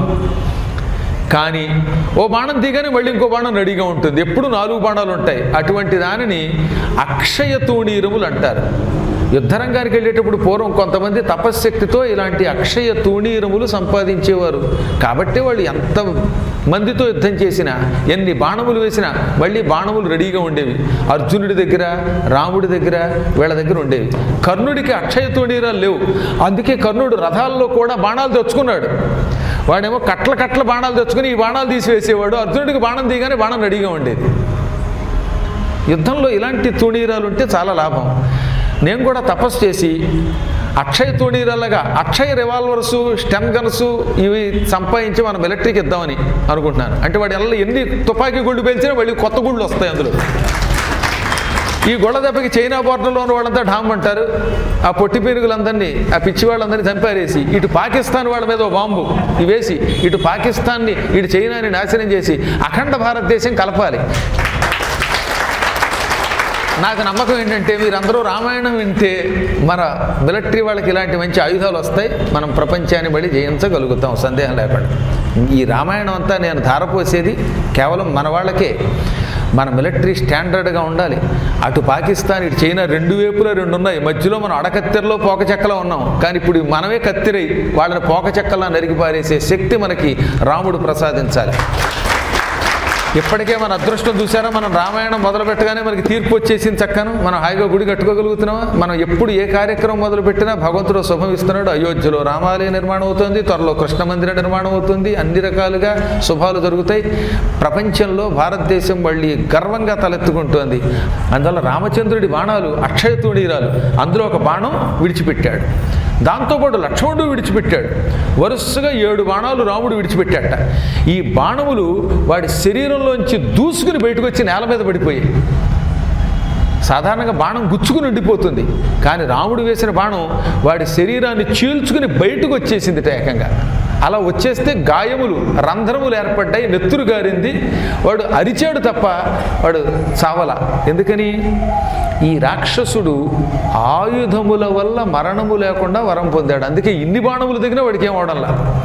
కానీ ఓ బాణం దిగానే మళ్ళీ ఇంకో బాణం రెడీగా ఉంటుంది ఎప్పుడు నాలుగు బాణాలు ఉంటాయి అటువంటి దానిని అక్షయ తూణీరములు అంటారు యుద్ధరంగానికి వెళ్ళేటప్పుడు పూర్వం కొంతమంది తపశ్శక్తితో ఇలాంటి అక్షయ తూణీరములు సంపాదించేవారు కాబట్టి వాళ్ళు ఎంత మందితో యుద్ధం చేసినా ఎన్ని బాణములు వేసినా మళ్ళీ బాణములు రెడీగా ఉండేవి అర్జునుడి దగ్గర రాముడి దగ్గర వీళ్ళ దగ్గర ఉండేవి కర్ణుడికి అక్షయ తూణీరాలు లేవు అందుకే కర్ణుడు రథాల్లో కూడా బాణాలు తెచ్చుకున్నాడు వాడేమో కట్ల కట్ల బాణాలు తెచ్చుకుని ఈ బాణాలు తీసివేసేవాడు అర్జునుడికి బాణం దిగానే బాణం రెడీగా ఉండేది యుద్ధంలో ఇలాంటి తూణీరాలు ఉంటే చాలా లాభం నేను కూడా తపస్సు చేసి అక్షయ తూణీరాలుగా అక్షయ రివాల్వర్స్ స్టెమ్ గన్స్ ఇవి సంపాదించి మనం మిలిటరీకి ఇద్దామని అనుకుంటున్నాను అంటే వాడి వల్ల ఎన్ని తుపాకీ గుళ్ళు పెంచినా మళ్ళీ కొత్త గుళ్ళు వస్తాయి అందులో ఈ గొడవ దెబ్బకి చైనా బోర్డర్లో ఉన్న వాళ్ళంతా ఢామ్ అంటారు ఆ పొట్టి పీరుగులందరినీ ఆ పిచ్చి వాళ్ళందరినీ చంపారేసి ఇటు పాకిస్తాన్ వాళ్ళ మీద ఓ బాంబు ఇవేసి ఇటు పాకిస్తాన్ని ఇటు చైనాని నాశనం చేసి అఖండ భారతదేశం కలపాలి నాకు నమ్మకం ఏంటంటే మీరందరూ రామాయణం వింటే మన మిలిటరీ వాళ్ళకి ఇలాంటి మంచి ఆయుధాలు వస్తాయి మనం ప్రపంచాన్ని బడి జయించగలుగుతాం సందేహం లేకుండా ఈ రామాయణం అంతా నేను ధారపోసేది కేవలం మన వాళ్ళకే మన మిలిటరీ స్టాండర్డ్గా ఉండాలి అటు పాకిస్తాన్ ఇటు చైనా రెండు వైపులా రెండు ఉన్నాయి మధ్యలో మనం అడకత్తెరలో పోక చెక్కలో ఉన్నాం కానీ ఇప్పుడు మనమే కత్తిరై వాళ్ళని పోక చెక్కలా నరికి పారేసే శక్తి మనకి రాముడు ప్రసాదించాలి ఇప్పటికే మన అదృష్టం చూసారా మనం రామాయణం మొదలు పెట్టగానే మనకి తీర్పు వచ్చేసింది చక్కను మనం హాయిగా గుడి కట్టుకోగలుగుతున్నామా మనం ఎప్పుడు ఏ కార్యక్రమం మొదలు పెట్టినా భగవంతుడు శుభం ఇస్తున్నాడు అయోధ్యలో రామాలయ నిర్మాణం అవుతుంది త్వరలో కృష్ణ మందిర నిర్మాణం అవుతుంది అన్ని రకాలుగా శుభాలు జరుగుతాయి ప్రపంచంలో భారతదేశం మళ్ళీ గర్వంగా తలెత్తుకుంటోంది అందువల్ల రామచంద్రుడి బాణాలు అక్షయ తూణీరాలు అందులో ఒక బాణం విడిచిపెట్టాడు దాంతోపాటు లక్ష్మణుడు విడిచిపెట్టాడు వరుసగా ఏడు బాణాలు రాముడు విడిచిపెట్టాట ఈ బాణములు వాడి శరీరంలోంచి దూసుకుని బయటకు వచ్చి నేల మీద పడిపోయాయి సాధారణంగా బాణం గుచ్చుకుని ఉండిపోతుంది కానీ రాముడు వేసిన బాణం వాడి శరీరాన్ని చీల్చుకుని బయటకు వచ్చేసింది ఏకంగా అలా వచ్చేస్తే గాయములు రంధ్రములు ఏర్పడ్డాయి నెత్తురు గారింది వాడు అరిచాడు తప్ప వాడు చావల ఎందుకని ఈ రాక్షసుడు ఆయుధముల వల్ల మరణము లేకుండా వరం పొందాడు అందుకే ఇన్ని బాణములు దిగినా వాడికి ఏం అవడంలా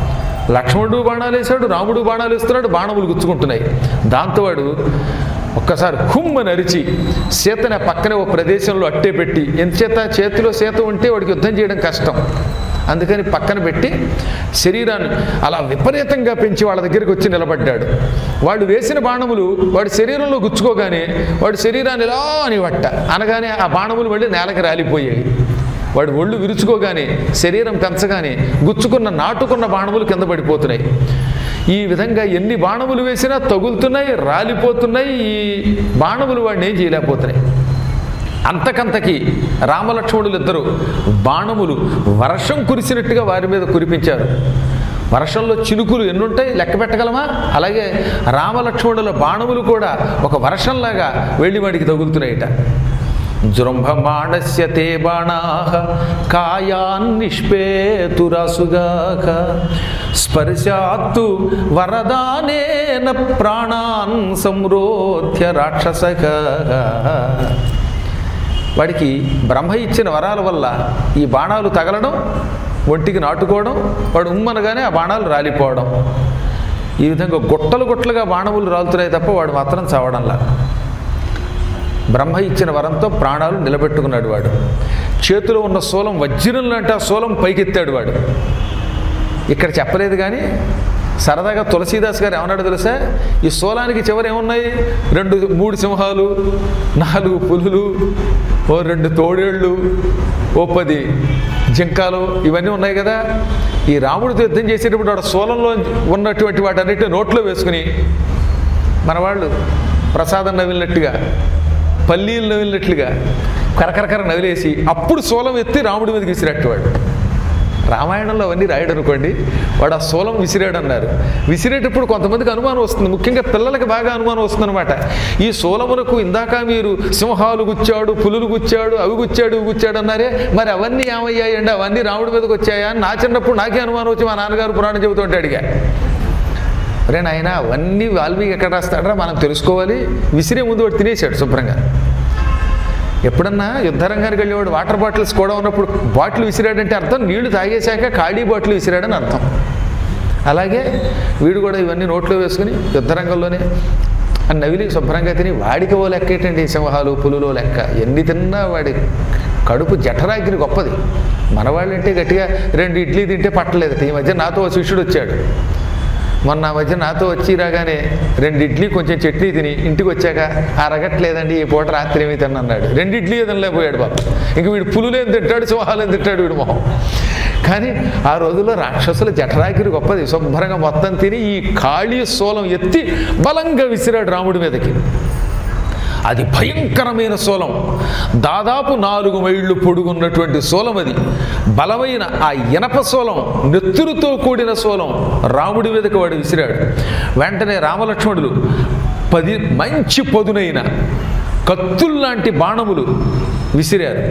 లక్ష్మణుడు బాణాలు వేశాడు రాముడు బాణాలు వేస్తున్నాడు బాణములు గుచ్చుకుంటున్నాయి దాంతో వాడు ఒక్కసారి హుమ్మని అరిచి సీతని ఆ పక్కనే ఓ ప్రదేశంలో అట్టే పెట్టి ఎంతచేత చేతిలో సీత ఉంటే వాడికి యుద్ధం చేయడం కష్టం అందుకని పక్కన పెట్టి శరీరాన్ని అలా విపరీతంగా పెంచి వాళ్ళ దగ్గరికి వచ్చి నిలబడ్డాడు వాడు వేసిన బాణములు వాడి శరీరంలో గుచ్చుకోగానే వాడి శరీరాన్ని ఇలా అని వట్ట అనగానే ఆ బాణములు మళ్ళీ నేలకి రాలిపోయాయి వాడు ఒళ్ళు విరుచుకోగానే శరీరం పెంచగానే గుచ్చుకున్న నాటుకున్న బాణములు కింద పడిపోతున్నాయి ఈ విధంగా ఎన్ని బాణములు వేసినా తగులుతున్నాయి రాలిపోతున్నాయి ఈ బాణములు వాడిని ఏం చేయలేకపోతున్నాయి అంతకంతకి రామలక్ష్మణులు ఇద్దరు బాణములు వర్షం కురిసినట్టుగా వారి మీద కురిపించారు వర్షంలో చినుకులు ఎన్నుంటాయి లెక్క పెట్టగలమా అలాగే రామలక్ష్మణుల బాణములు కూడా ఒక వర్షంలాగా వెళ్ళి వాడికి తగులుతున్నాయిట జృంభమాణస్య తే బాణా కాయాన్నిష్పేతురాసుగాక స్పర్శాత్తు వరదానేన ప్రాణాన్ సంరోధ్య రాక్షసక వాడికి బ్రహ్మ ఇచ్చిన వరాల వల్ల ఈ బాణాలు తగలడం ఒంటికి నాటుకోవడం వాడు ఉమ్మనగానే ఆ బాణాలు రాలిపోవడం ఈ విధంగా గుట్టలు గుట్టలుగా బాణములు రాలుతున్నాయి తప్ప వాడు మాత్రం చావడంలా బ్రహ్మ ఇచ్చిన వరంతో ప్రాణాలు నిలబెట్టుకున్నాడు వాడు చేతిలో ఉన్న శూలం వజ్రం లాంటి ఆ శూలం పైకెత్తాడు వాడు ఇక్కడ చెప్పలేదు కానీ సరదాగా తులసీదాస్ గారు ఏమన్నాడు తెలుసా ఈ శూలానికి చివరి ఏమున్నాయి రెండు మూడు సింహాలు నాలుగు పులులు ఓ రెండు తోడేళ్ళు ఓ పది జింకాలు ఇవన్నీ ఉన్నాయి కదా ఈ రాముడితో యుద్ధం చేసేటప్పుడు వాడు శూలంలో ఉన్నటువంటి వాటన్నిటిని నోట్లో వేసుకుని మన వాళ్ళు ప్రసాదం నవిలినట్టుగా పల్లీలు నవిలినట్లుగా కరకరకర నవిలేసి అప్పుడు శూలం ఎత్తి రాముడి మీదకి విసిరేటవాడు రామాయణంలో అవన్నీ రాయడు అనుకోండి వాడు ఆ శూలం విసిరాడు అన్నారు విసిరేటప్పుడు కొంతమందికి అనుమానం వస్తుంది ముఖ్యంగా పిల్లలకి బాగా అనుమానం వస్తుంది అనమాట ఈ శూలమునకు ఇందాక మీరు సింహాలు గుచ్చాడు పులులు గుచ్చాడు అవి గుచ్చాడు ఇవి గుచ్చాడు అన్నారే మరి అవన్నీ ఏమయ్యాయండి అవన్నీ రాముడి మీదకి వచ్చాయా అని నా చిన్నప్పుడు నాకే అనుమానం వచ్చి మా నాన్నగారు పురాణం చెబుతుంటే అడిగా రే నాయన అవన్నీ వాల్మీకి ఎక్కడ రాస్తాడరా మనం తెలుసుకోవాలి విసిరే ముందు వాడు తినేసాడు శుభ్రంగా ఎప్పుడన్నా యుద్ధరంగానికి వెళ్ళేవాడు వాటర్ బాటిల్స్ కూడా ఉన్నప్పుడు బాటిల్ విసిరాడంటే అర్థం నీళ్లు తాగేశాక ఖాళీ బాటిల్ విసిరాడని అర్థం అలాగే వీడు కూడా ఇవన్నీ నోట్లో వేసుకుని యుద్ధరంగంలోనే అని నవిలి శుభ్రంగా తిని వాడికి ఓ లెక్క ఏంటండి సింహాలు పులులు లెక్క ఎన్ని తిన్నా వాడి కడుపు జఠరాగ్ని గొప్పది మనవాళ్ళంటే గట్టిగా రెండు ఇడ్లీ తింటే పట్టలేదు ఈ మధ్య నాతో ఓ శిష్యుడు వచ్చాడు మొన్న ఆ మధ్య నాతో వచ్చి రాగానే రెండు ఇడ్లీ కొంచెం చట్నీ తిని ఇంటికి వచ్చాక అరగట్లేదండి ఈ పూట రాత్రి ఏమి తిన్నాడు రెండు ఇడ్లీ తినలేకపోయాడు బాబు ఇంక వీడు పులులేం తింటాడు సింహాలేం తింటాడు వీడు మొహం కానీ ఆ రోజుల్లో రాక్షసుల జఠరాగిరి గొప్పది శుభ్రంగా మొత్తం తిని ఈ ఖాళీ శూలం ఎత్తి బలంగా విసిరాడు రాముడి మీదకి అది భయంకరమైన శూలం దాదాపు నాలుగు మైళ్ళు పొడుగున్నటువంటి శూలం అది బలమైన ఆ ఇనప శూలం నెత్తురుతో కూడిన శూలం రాముడి మీదకి వాడు విసిరాడు వెంటనే రామలక్ష్మణులు పది మంచి పొదునైన కత్తుల్లాంటి బాణములు విసిరారు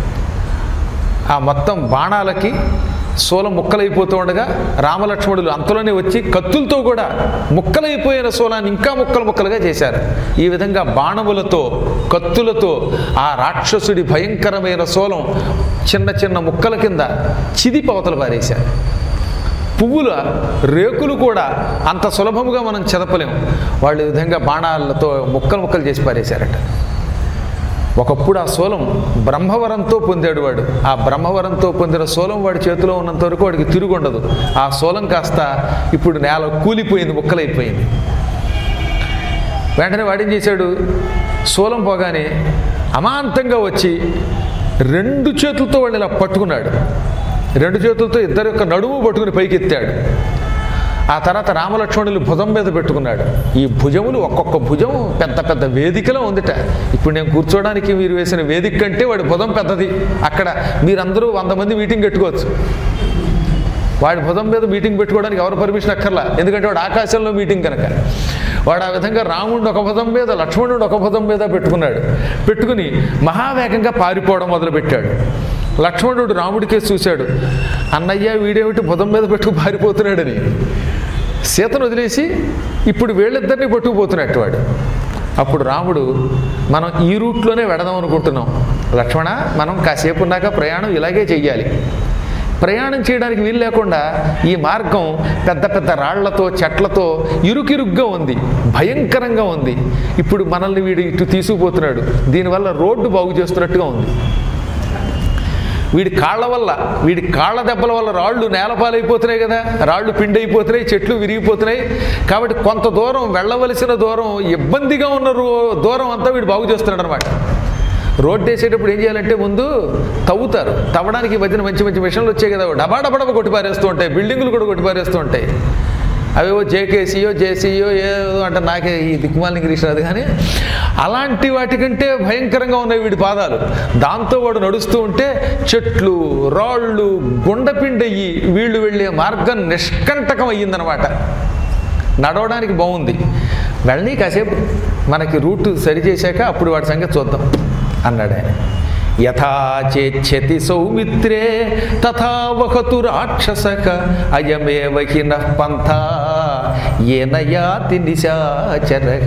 ఆ మొత్తం బాణాలకి శూలం ముక్కలైపోతూ ఉండగా రామలక్ష్మణులు అంతలోనే వచ్చి కత్తులతో కూడా ముక్కలైపోయిన శూలాన్ని ఇంకా ముక్కలు ముక్కలుగా చేశారు ఈ విధంగా బాణములతో కత్తులతో ఆ రాక్షసుడి భయంకరమైన శూలం చిన్న చిన్న ముక్కల కింద చిది పవతలు పారేశారు పువ్వుల రేకులు కూడా అంత సులభముగా మనం చెదపలేము వాళ్ళు ఈ విధంగా బాణాలతో ముక్కలు ముక్కలు చేసి పారేశారట ఒకప్పుడు ఆ శూలం బ్రహ్మవరంతో పొందాడు వాడు ఆ బ్రహ్మవరంతో పొందిన శూలం వాడి చేతిలో ఉన్నంత వరకు వాడికి తిరుగుండదు ఆ శూలం కాస్త ఇప్పుడు నేల కూలిపోయింది ముక్కలైపోయింది వెంటనే వాడేం చేశాడు శూలం పోగానే అమాంతంగా వచ్చి రెండు చేతులతో వాడిని ఇలా పట్టుకున్నాడు రెండు చేతులతో ఇద్దరి యొక్క నడుము పట్టుకుని పైకెత్తాడు ఆ తర్వాత రామలక్ష్మణులు భుజం మీద పెట్టుకున్నాడు ఈ భుజములు ఒక్కొక్క భుజం పెద్ద పెద్ద వేదికలో ఉందిట ఇప్పుడు నేను కూర్చోవడానికి మీరు వేసిన వేదిక కంటే వాడి భుజం పెద్దది అక్కడ మీరందరూ వంద మంది మీటింగ్ పెట్టుకోవచ్చు వాడి భుజం మీద మీటింగ్ పెట్టుకోవడానికి ఎవరు పర్మిషన్ అక్కర్లా ఎందుకంటే వాడు ఆకాశంలో మీటింగ్ కనుక వాడు ఆ విధంగా రాముడిని ఒక భుజం మీద లక్ష్మణుడు ఒక భుజం మీద పెట్టుకున్నాడు పెట్టుకుని మహావేగంగా పారిపోవడం మొదలుపెట్టాడు లక్ష్మణుడు రాముడికే చూశాడు అన్నయ్య వీడేమిటి భుజం మీద పెట్టుకు పారిపోతున్నాడని సీతను వదిలేసి ఇప్పుడు వీళ్ళిద్దరిని పట్టుకుపోతున్నట్టు వాడు అప్పుడు రాముడు మనం ఈ రూట్లోనే వెడదాం అనుకుంటున్నాం లక్ష్మణ మనం కాసేపు ఉన్నాక ప్రయాణం ఇలాగే చెయ్యాలి ప్రయాణం చేయడానికి వీలు లేకుండా ఈ మార్గం పెద్ద పెద్ద రాళ్లతో చెట్లతో ఇరుకిరుగ్గా ఉంది భయంకరంగా ఉంది ఇప్పుడు మనల్ని వీడు ఇటు తీసుకుపోతున్నాడు దీనివల్ల రోడ్డు బాగు చేస్తున్నట్టుగా ఉంది వీడి కాళ్ళ వల్ల వీడి కాళ్ళ దెబ్బల వల్ల రాళ్ళు నేలపాలైపోతున్నాయి కదా రాళ్ళు పిండి అయిపోతున్నాయి చెట్లు విరిగిపోతున్నాయి కాబట్టి కొంత దూరం వెళ్ళవలసిన దూరం ఇబ్బందిగా ఉన్న రో- దూరం అంతా వీడు బాగు చేస్తున్నాడు అనమాట రోడ్డు వేసేటప్పుడు ఏం చేయాలంటే ముందు తవ్వుతారు తవ్వడానికి ఈ మధ్యన మంచి మంచి మిషన్లు వచ్చాయి కదా డబా డబా డబా కొట్టిపారేస్తూ ఉంటాయి బిల్డింగులు కూడా కొట్టిపారేస్తూ ఉంటాయి అవేవో జేకేసీయో జేసీయో ఏదో అంటే నాకే ఈ దిక్మాల ఇంగ్లీష్ రాదు కానీ అలాంటి వాటికంటే భయంకరంగా ఉన్నాయి వీడి పాదాలు దాంతో వాడు నడుస్తూ ఉంటే చెట్లు రాళ్ళు గుండపిండయ్యి వీళ్ళు వెళ్ళే మార్గం నిష్కంటకం అయ్యిందనమాట నడవడానికి బాగుంది వెళ్ళని కాసేపు మనకి రూట్ సరిచేశాక అప్పుడు వాడి సంగతి చూద్దాం అన్నాడు ఆయన యథా చేచ్చతి సౌమిత్రే తథా వహతు రాక్షసక అయమేవ హిన పంథ ఏన యాతి నిశాచరక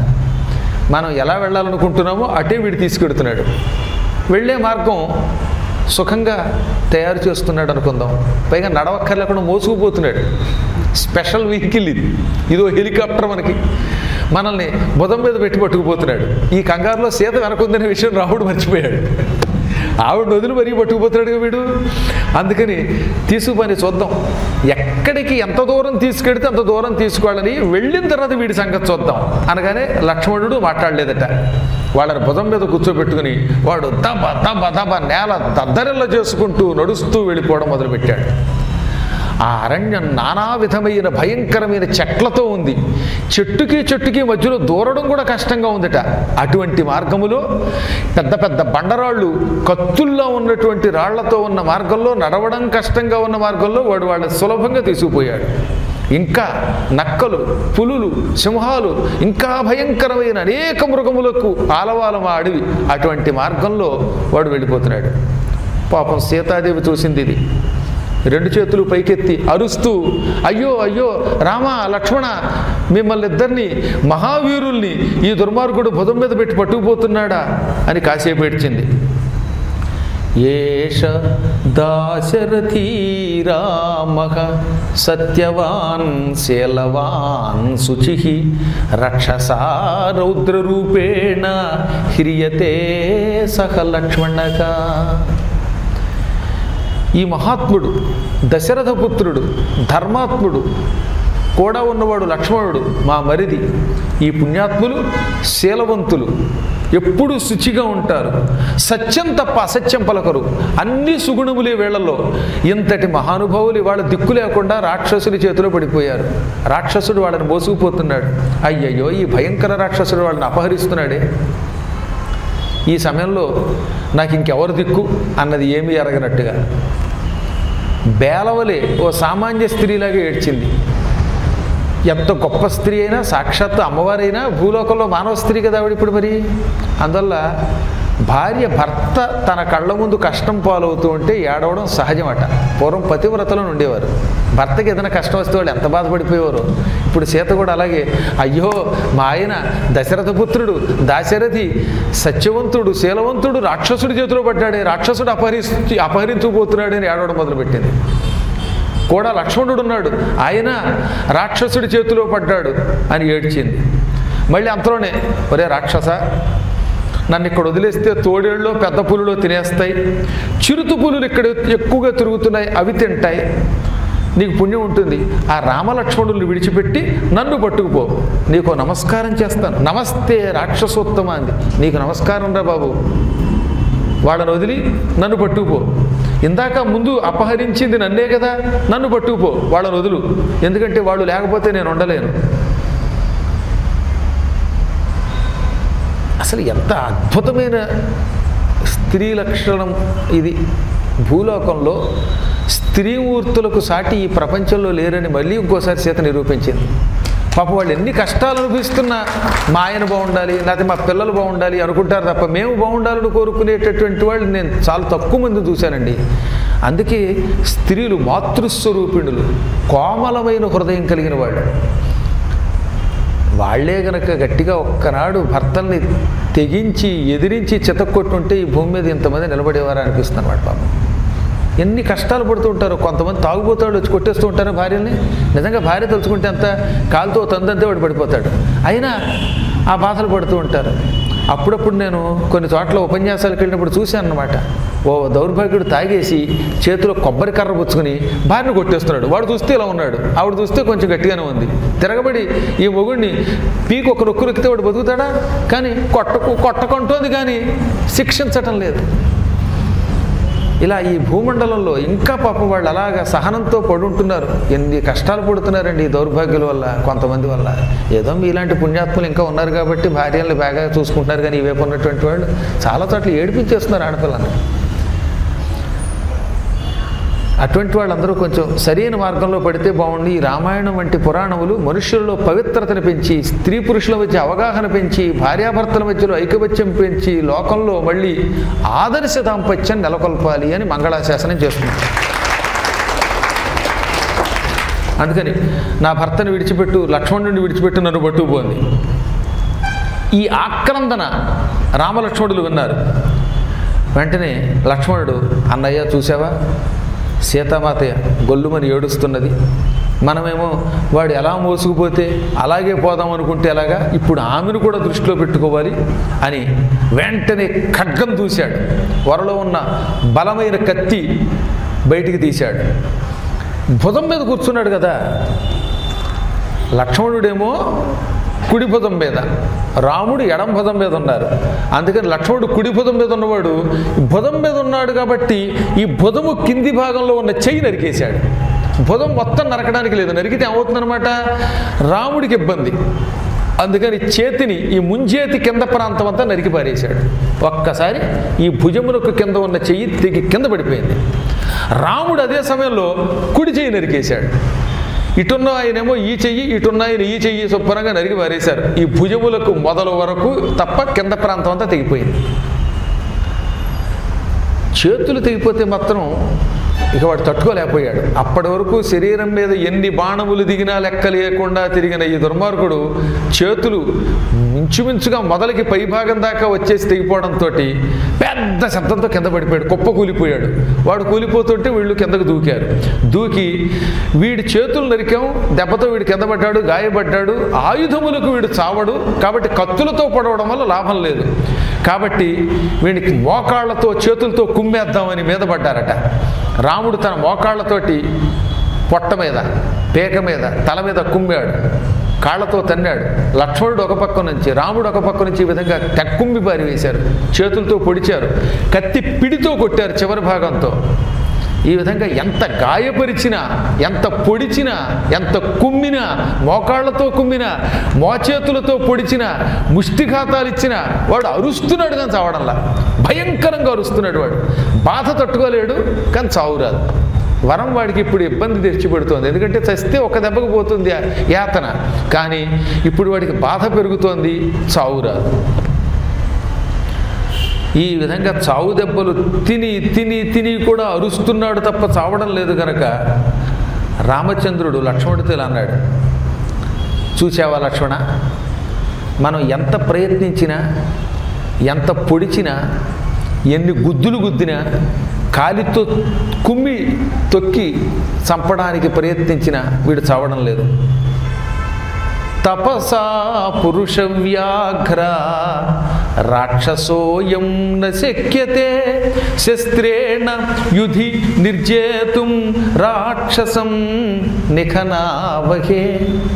మనం ఎలా వెళ్ళాలనుకుంటున్నామో అటే వీడు తీసుకెడుతున్నాడు వెళ్ళే మార్గం సుఖంగా తయారు చేస్తున్నాడు అనుకుందాం పైగా నడవక్కర్లేకుండా మోసుకుపోతున్నాడు స్పెషల్ వెహికల్ ఇది ఇదో హెలికాప్టర్ మనకి మనల్ని బుధం మీద పెట్టి పట్టుకుపోతున్నాడు ఈ కంగారులో సీత వెనకుందనే విషయం రాముడు మర్చిపోయాడు ఆవిడ వదిలి మరీ పట్టుకుపోతున్నాడు వీడు అందుకని తీసుకుపోయి చూద్దాం ఎక్కడికి ఎంత దూరం తీసుకెడితే అంత దూరం తీసుకోవాలని వెళ్ళిన తర్వాత వీడి సంగతి చూద్దాం అనగానే లక్ష్మణుడు మాట్లాడలేదట వాళ్ళని భుజం మీద కూర్చోబెట్టుకుని వాడు దబ దబ దబ నేల దద్దరిల్ల చేసుకుంటూ నడుస్తూ వెళ్ళిపోవడం మొదలుపెట్టాడు ఆ అరణ్యం నానా విధమైన భయంకరమైన చెట్లతో ఉంది చెట్టుకి చెట్టుకి మధ్యలో దూరడం కూడా కష్టంగా ఉందట అటువంటి మార్గములో పెద్ద పెద్ద బండరాళ్ళు కత్తుల్లో ఉన్నటువంటి రాళ్లతో ఉన్న మార్గంలో నడవడం కష్టంగా ఉన్న మార్గంలో వాడు వాళ్ళని సులభంగా తీసుకుపోయాడు ఇంకా నక్కలు పులులు సింహాలు ఇంకా భయంకరమైన అనేక మృగములకు ఆలవాలం ఆ అడవి అటువంటి మార్గంలో వాడు వెళ్ళిపోతున్నాడు పాపం సీతాదేవి చూసింది ఇది రెండు చేతులు పైకెత్తి అరుస్తూ అయ్యో అయ్యో రామ లక్ష్మణ మిమ్మల్ని ఇద్దరిని మహావీరుల్ని ఈ దుర్మార్గుడు భుజం మీద పెట్టి పట్టుకుపోతున్నాడా అని కాసేపు ఏడ్చింది ఏష దాశరథీ రామ సత్యవాన్ శీలవాన్ శుచి రక్షసా రౌద్రరూపేణ హ్రియతే సహ లక్ష్మణగా ఈ మహాత్ముడు దశరథ పుత్రుడు ధర్మాత్ముడు కూడా ఉన్నవాడు లక్ష్మణుడు మా మరిది ఈ పుణ్యాత్ములు శీలవంతులు ఎప్పుడూ శుచిగా ఉంటారు సత్యం తప్ప అసత్యం పలకరు అన్ని సుగుణములే వేళల్లో ఇంతటి మహానుభావులు వాళ్ళ దిక్కు లేకుండా రాక్షసుని చేతిలో పడిపోయారు రాక్షసుడు వాళ్ళని మోసుకుపోతున్నాడు అయ్యయ్యో ఈ భయంకర రాక్షసుడు వాళ్ళని అపహరిస్తున్నాడే ఈ సమయంలో నాకు ఇంకెవరు దిక్కు అన్నది ఏమీ ఎరగనట్టుగా బేలవలే ఓ సామాన్య స్త్రీలాగా ఏడ్చింది ఎంత గొప్ప స్త్రీ అయినా సాక్షాత్తు అమ్మవారైనా భూలోకంలో మానవ స్త్రీ కదా ఆవిడ ఇప్పుడు మరి అందువల్ల భార్య భర్త తన కళ్ళ ముందు కష్టం పాలవుతూ ఉంటే ఏడవడం సహజమట పూర్వం పతివ్రతలో ఉండేవారు భర్తకి ఏదైనా కష్టం వస్తే వాళ్ళు ఎంత బాధపడిపోయేవారు ఇప్పుడు సీత కూడా అలాగే అయ్యో మా ఆయన దశరథ పుత్రుడు దాశరథి సత్యవంతుడు శీలవంతుడు రాక్షసుడి చేతిలో పడ్డాడే రాక్షసుడు అపహరించి అపహరించుకుపోతున్నాడని ఏడవడం మొదలుపెట్టింది కూడా లక్ష్మణుడు ఉన్నాడు ఆయన రాక్షసుడి చేతిలో పడ్డాడు అని ఏడ్చింది మళ్ళీ అంతలోనే ఒరే రాక్షస నన్ను ఇక్కడ వదిలేస్తే తోడేళ్ళు పెద్ద పులులు తినేస్తాయి చిరుత పులులు ఇక్కడ ఎక్కువగా తిరుగుతున్నాయి అవి తింటాయి నీకు పుణ్యం ఉంటుంది ఆ రామలక్ష్మణుల్ని విడిచిపెట్టి నన్ను పట్టుకుపో నీకు నమస్కారం చేస్తాను నమస్తే రాక్షసోత్తమ అంది నీకు నమస్కారం రా బాబు వాళ్ళని వదిలి నన్ను పట్టుకుపో ఇందాక ముందు అపహరించింది నన్నే కదా నన్ను పట్టుకుపో వాళ్ళని వదులు ఎందుకంటే వాళ్ళు లేకపోతే నేను ఉండలేను అసలు ఎంత అద్భుతమైన స్త్రీ లక్షణం ఇది భూలోకంలో స్త్రీమూర్తులకు సాటి ఈ ప్రపంచంలో లేరని మళ్ళీ ఇంకోసారి సీత నిరూపించింది పాప వాళ్ళు ఎన్ని కష్టాలు అనుభవిస్తున్నా మా ఆయన బాగుండాలి లేకపోతే మా పిల్లలు బాగుండాలి అనుకుంటారు తప్ప మేము బాగుండాలని కోరుకునేటటువంటి వాళ్ళు నేను చాలా తక్కువ మంది చూశానండి అందుకే స్త్రీలు మాతృస్వరూపిణులు కోమలమైన హృదయం కలిగిన వాళ్ళు వాళ్లే గనక గట్టిగా ఒక్కనాడు భర్తల్ని తెగించి ఎదిరించి చితక్కొట్టుంటే ఈ భూమి మీద ఇంతమంది నిలబడేవారు అనిపిస్తుంది అన్నమాట పాపం ఎన్ని కష్టాలు పడుతూ ఉంటారు కొంతమంది తాగుబోతాడు వచ్చి కొట్టేస్తూ ఉంటారు భార్యని నిజంగా భార్య తలుచుకుంటే అంత కాలుతో తందంతే వాడు పడిపోతాడు అయినా ఆ బాధలు పడుతూ ఉంటారు అప్పుడప్పుడు నేను కొన్ని చోట్ల ఉపన్యాసాలకు వెళ్ళినప్పుడు చూశాను అనమాట ఓ దౌర్భాగ్యుడు తాగేసి చేతిలో కొబ్బరి కర్ర పుచ్చుకుని భార్యను కొట్టేస్తున్నాడు వాడు చూస్తే ఇలా ఉన్నాడు ఆవిడ చూస్తే కొంచెం గట్టిగానే ఉంది తిరగబడి ఈ మొగుడిని పీకి ఒక నొక్కు నొక్కితే వాడు బతుకుతాడా కానీ కొట్టకు కొట్టకుంటోంది కానీ శిక్షించటం లేదు ఇలా ఈ భూమండలంలో ఇంకా పాపం వాళ్ళు అలాగా సహనంతో పడుంటున్నారు ఎన్ని కష్టాలు పడుతున్నారండి ఈ దౌర్భాగ్యుల వల్ల కొంతమంది వల్ల ఏదో మీలాంటి పుణ్యాత్ములు ఇంకా ఉన్నారు కాబట్టి భార్యలను బాగా చూసుకుంటున్నారు కానీ ఇవైపు ఉన్నటువంటి వాళ్ళు చాలా చోట్ల ఏడిపించేస్తున్నారు ఆడపిల్లని అటువంటి వాళ్ళందరూ కొంచెం సరైన మార్గంలో పడితే బాగుండి ఈ రామాయణం వంటి పురాణములు మనుషుల్లో పవిత్రతను పెంచి స్త్రీ పురుషుల మధ్య అవగాహన పెంచి భార్యాభర్తల మధ్యలో ఐకమత్యం పెంచి లోకంలో మళ్ళీ ఆదర్శ దాంపత్యం నెలకొల్పాలి అని మంగళాశాసనం చేస్తున్నారు అందుకని నా భర్తను విడిచిపెట్టు లక్ష్మణుడిని విడిచిపెట్టు నన్ను పట్టుకుపోంది ఈ ఆక్రందన రామలక్ష్మణులు విన్నారు వెంటనే లక్ష్మణుడు అన్నయ్య చూసావా సీతామాత గొల్లుమని ఏడుస్తున్నది మనమేమో వాడు ఎలా మోసుకుపోతే అలాగే పోదాం అనుకుంటే ఎలాగా ఇప్పుడు ఆమెను కూడా దృష్టిలో పెట్టుకోవాలి అని వెంటనే ఖడ్గం దూశాడు వరలో ఉన్న బలమైన కత్తి బయటికి తీశాడు భుజం మీద కూర్చున్నాడు కదా లక్ష్మణుడేమో కుడి భుజం మీద రాముడు ఎడం భుజం మీద ఉన్నారు అందుకని లక్ష్మణుడు కుడి భుజం మీద ఉన్నవాడు ఈ భుజం మీద ఉన్నాడు కాబట్టి ఈ భుజము కింది భాగంలో ఉన్న చెయ్యి నరికేశాడు భుజం మొత్తం నరకడానికి లేదు నరికితే ఏమవుతుందన్నమాట రాముడికి ఇబ్బంది అందుకని చేతిని ఈ ముంజేతి కింద ప్రాంతం అంతా నరికి పారేశాడు ఒక్కసారి ఈ భుజమునకు కింద ఉన్న చెయ్యి తెగి కింద పడిపోయింది రాముడు అదే సమయంలో కుడి చెయ్యి నరికేశాడు ఇటున్న ఆయనేమో ఈ చెయ్యి ఇటున్న ఆయన ఈ చెయ్యి శుభ్రంగా నరిగి పారేశారు ఈ భుజములకు మొదలు వరకు తప్ప కింద ప్రాంతం అంతా తెగిపోయింది చేతులు తెగిపోతే మాత్రం ఇక వాడు తట్టుకోలేకపోయాడు అప్పటి వరకు శరీరం మీద ఎన్ని బాణములు దిగినా లెక్క లేకుండా తిరిగిన ఈ దుర్మార్గుడు చేతులు మించుమించుగా మొదలకి పైభాగం దాకా వచ్చేసి తెగిపోవడంతో పెద్ద శబ్దంతో కింద పడిపోయాడు కుప్ప కూలిపోయాడు వాడు కూలిపోతుంటే వీళ్ళు కిందకు దూకారు దూకి వీడి చేతులు నరికాం దెబ్బతో వీడు కింద పడ్డాడు గాయపడ్డాడు ఆయుధములకు వీడు చావడు కాబట్టి కత్తులతో పడవడం వల్ల లాభం లేదు కాబట్టి వీడికి మోకాళ్లతో చేతులతో కుమ్మేద్దామని మీద పడ్డారట రాముడు తన మోకాళ్లతోటి పొట్ట మీద పేక మీద తల మీద కుమ్మాడు కాళ్ళతో తన్నాడు లక్ష్మణుడు ఒక పక్క నుంచి రాముడు ఒక పక్క నుంచి ఈ విధంగా తెక్కుంబి పారివేశారు చేతులతో పొడిచారు కత్తి పిడితో కొట్టారు చివరి భాగంతో ఈ విధంగా ఎంత గాయపరిచినా ఎంత పొడిచినా ఎంత కుమ్మినా మోకాళ్లతో కుమ్మినా మోచేతులతో పొడిచినా ముష్టిఘాతాలు ఇచ్చినా వాడు అరుస్తున్నాడు కానీ చావడంలా భయంకరంగా అరుస్తున్నాడు వాడు బాధ తట్టుకోలేడు కానీ చావు రాదు వరం వాడికి ఇప్పుడు ఇబ్బంది తెచ్చిపెడుతోంది ఎందుకంటే చస్తే ఒక దెబ్బకు పోతుంది ఆ యాతన కానీ ఇప్పుడు వాడికి బాధ పెరుగుతోంది చావు రాదు ఈ విధంగా చావు దెబ్బలు తిని తిని తిని కూడా అరుస్తున్నాడు తప్ప చావడం లేదు గనక రామచంద్రుడు లక్ష్మణుడితో ఇలా అన్నాడు చూసావా లక్ష్మణ మనం ఎంత ప్రయత్నించినా ఎంత పొడిచినా ఎన్ని గుద్దులు గుద్దినా కాలితో కుమ్మి తొక్కి చంపడానికి ప్రయత్నించినా వీడు చావడం లేదు తపసా పురుష వ్యాఘ్ర రాక్షసోయం న శక్యతే శస్త్రేణ యుధి నిర్జేతుం రాక్షసం నిఖనావహే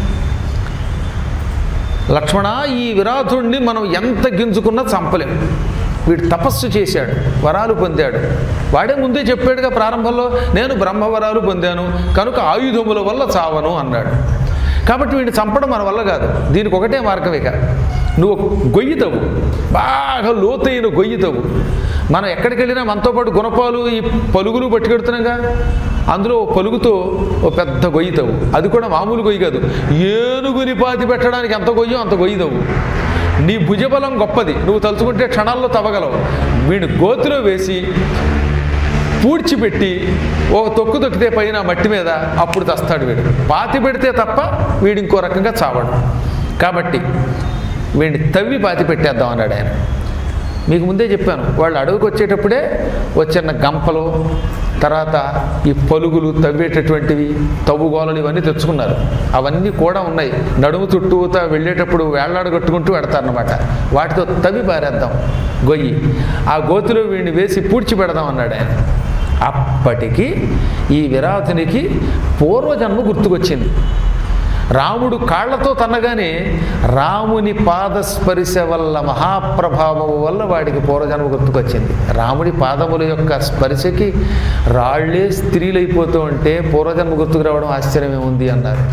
లక్ష్మణ ఈ విరాధుణ్ణి మనం ఎంత గింజుకున్నా చంపలేం వీడు తపస్సు చేశాడు వరాలు పొందాడు వాడే ముందే చెప్పాడుగా ప్రారంభంలో నేను బ్రహ్మవరాలు పొందాను కనుక ఆయుధముల వల్ల చావను అన్నాడు కాబట్టి వీడిని చంపడం మన వల్ల కాదు దీనికి ఒకటే మార్గం ఇక నువ్వు గొయ్యి తవ్వు బాగా లోతైన గొయ్యి తవ్వు మనం ఎక్కడికి వెళ్ళినా మనతో పాటు గుణపాలు ఈ పలుగులు పట్టుకెడుతున్నాగా అందులో ఓ పలుగుతో ఓ పెద్ద గొయ్యి తవ్వు అది కూడా మామూలు గొయ్యి కాదు ఏనుగుని పాతి పెట్టడానికి ఎంత గొయ్యో అంత గొయ్యి తవ్వు నీ భుజబలం గొప్పది నువ్వు తలుచుకుంటే క్షణాల్లో తవ్వగలవు వీడిని గోతిలో వేసి పూడ్చిపెట్టి ఓ తొక్కు తొక్కితే పైన మట్టి మీద అప్పుడు తస్తాడు వీడు పాతి పెడితే తప్ప వీడు ఇంకో రకంగా చావడు కాబట్టి వీడిని తవ్వి పాతి పెట్టేద్దాం అన్నాడు ఆయన మీకు ముందే చెప్పాను వాళ్ళు అడవికి వచ్చేటప్పుడే వచ్చిన గంపలు తర్వాత ఈ పలుగులు తవ్వేటటువంటివి తవ్వుగోలలు ఇవన్నీ తెచ్చుకున్నారు అవన్నీ కూడా ఉన్నాయి నడుము చుట్టూతా వెళ్ళేటప్పుడు వేళ్లాడగొట్టుకుంటూ వెడతారనమాట వాటితో తవ్వి పారేద్దాం గొయ్యి ఆ గోతిలో వీడిని వేసి పూడ్చి పెడదాం అన్నాడు ఆయన అప్పటికి ఈ విరాతునికి పూర్వజన్మ గుర్తుకొచ్చింది రాముడు కాళ్లతో తన్నగానే రాముని పాదస్పర్శ వల్ల మహాప్రభావం వల్ల వాడికి పూర్వజన్మ గుర్తుకొచ్చింది రాముడి పాదముల యొక్క స్పర్శకి రాళ్లే స్త్రీలైపోతూ ఉంటే పూర్వజన్మ గుర్తుకు రావడం ఆశ్చర్యమే ఉంది అన్నారు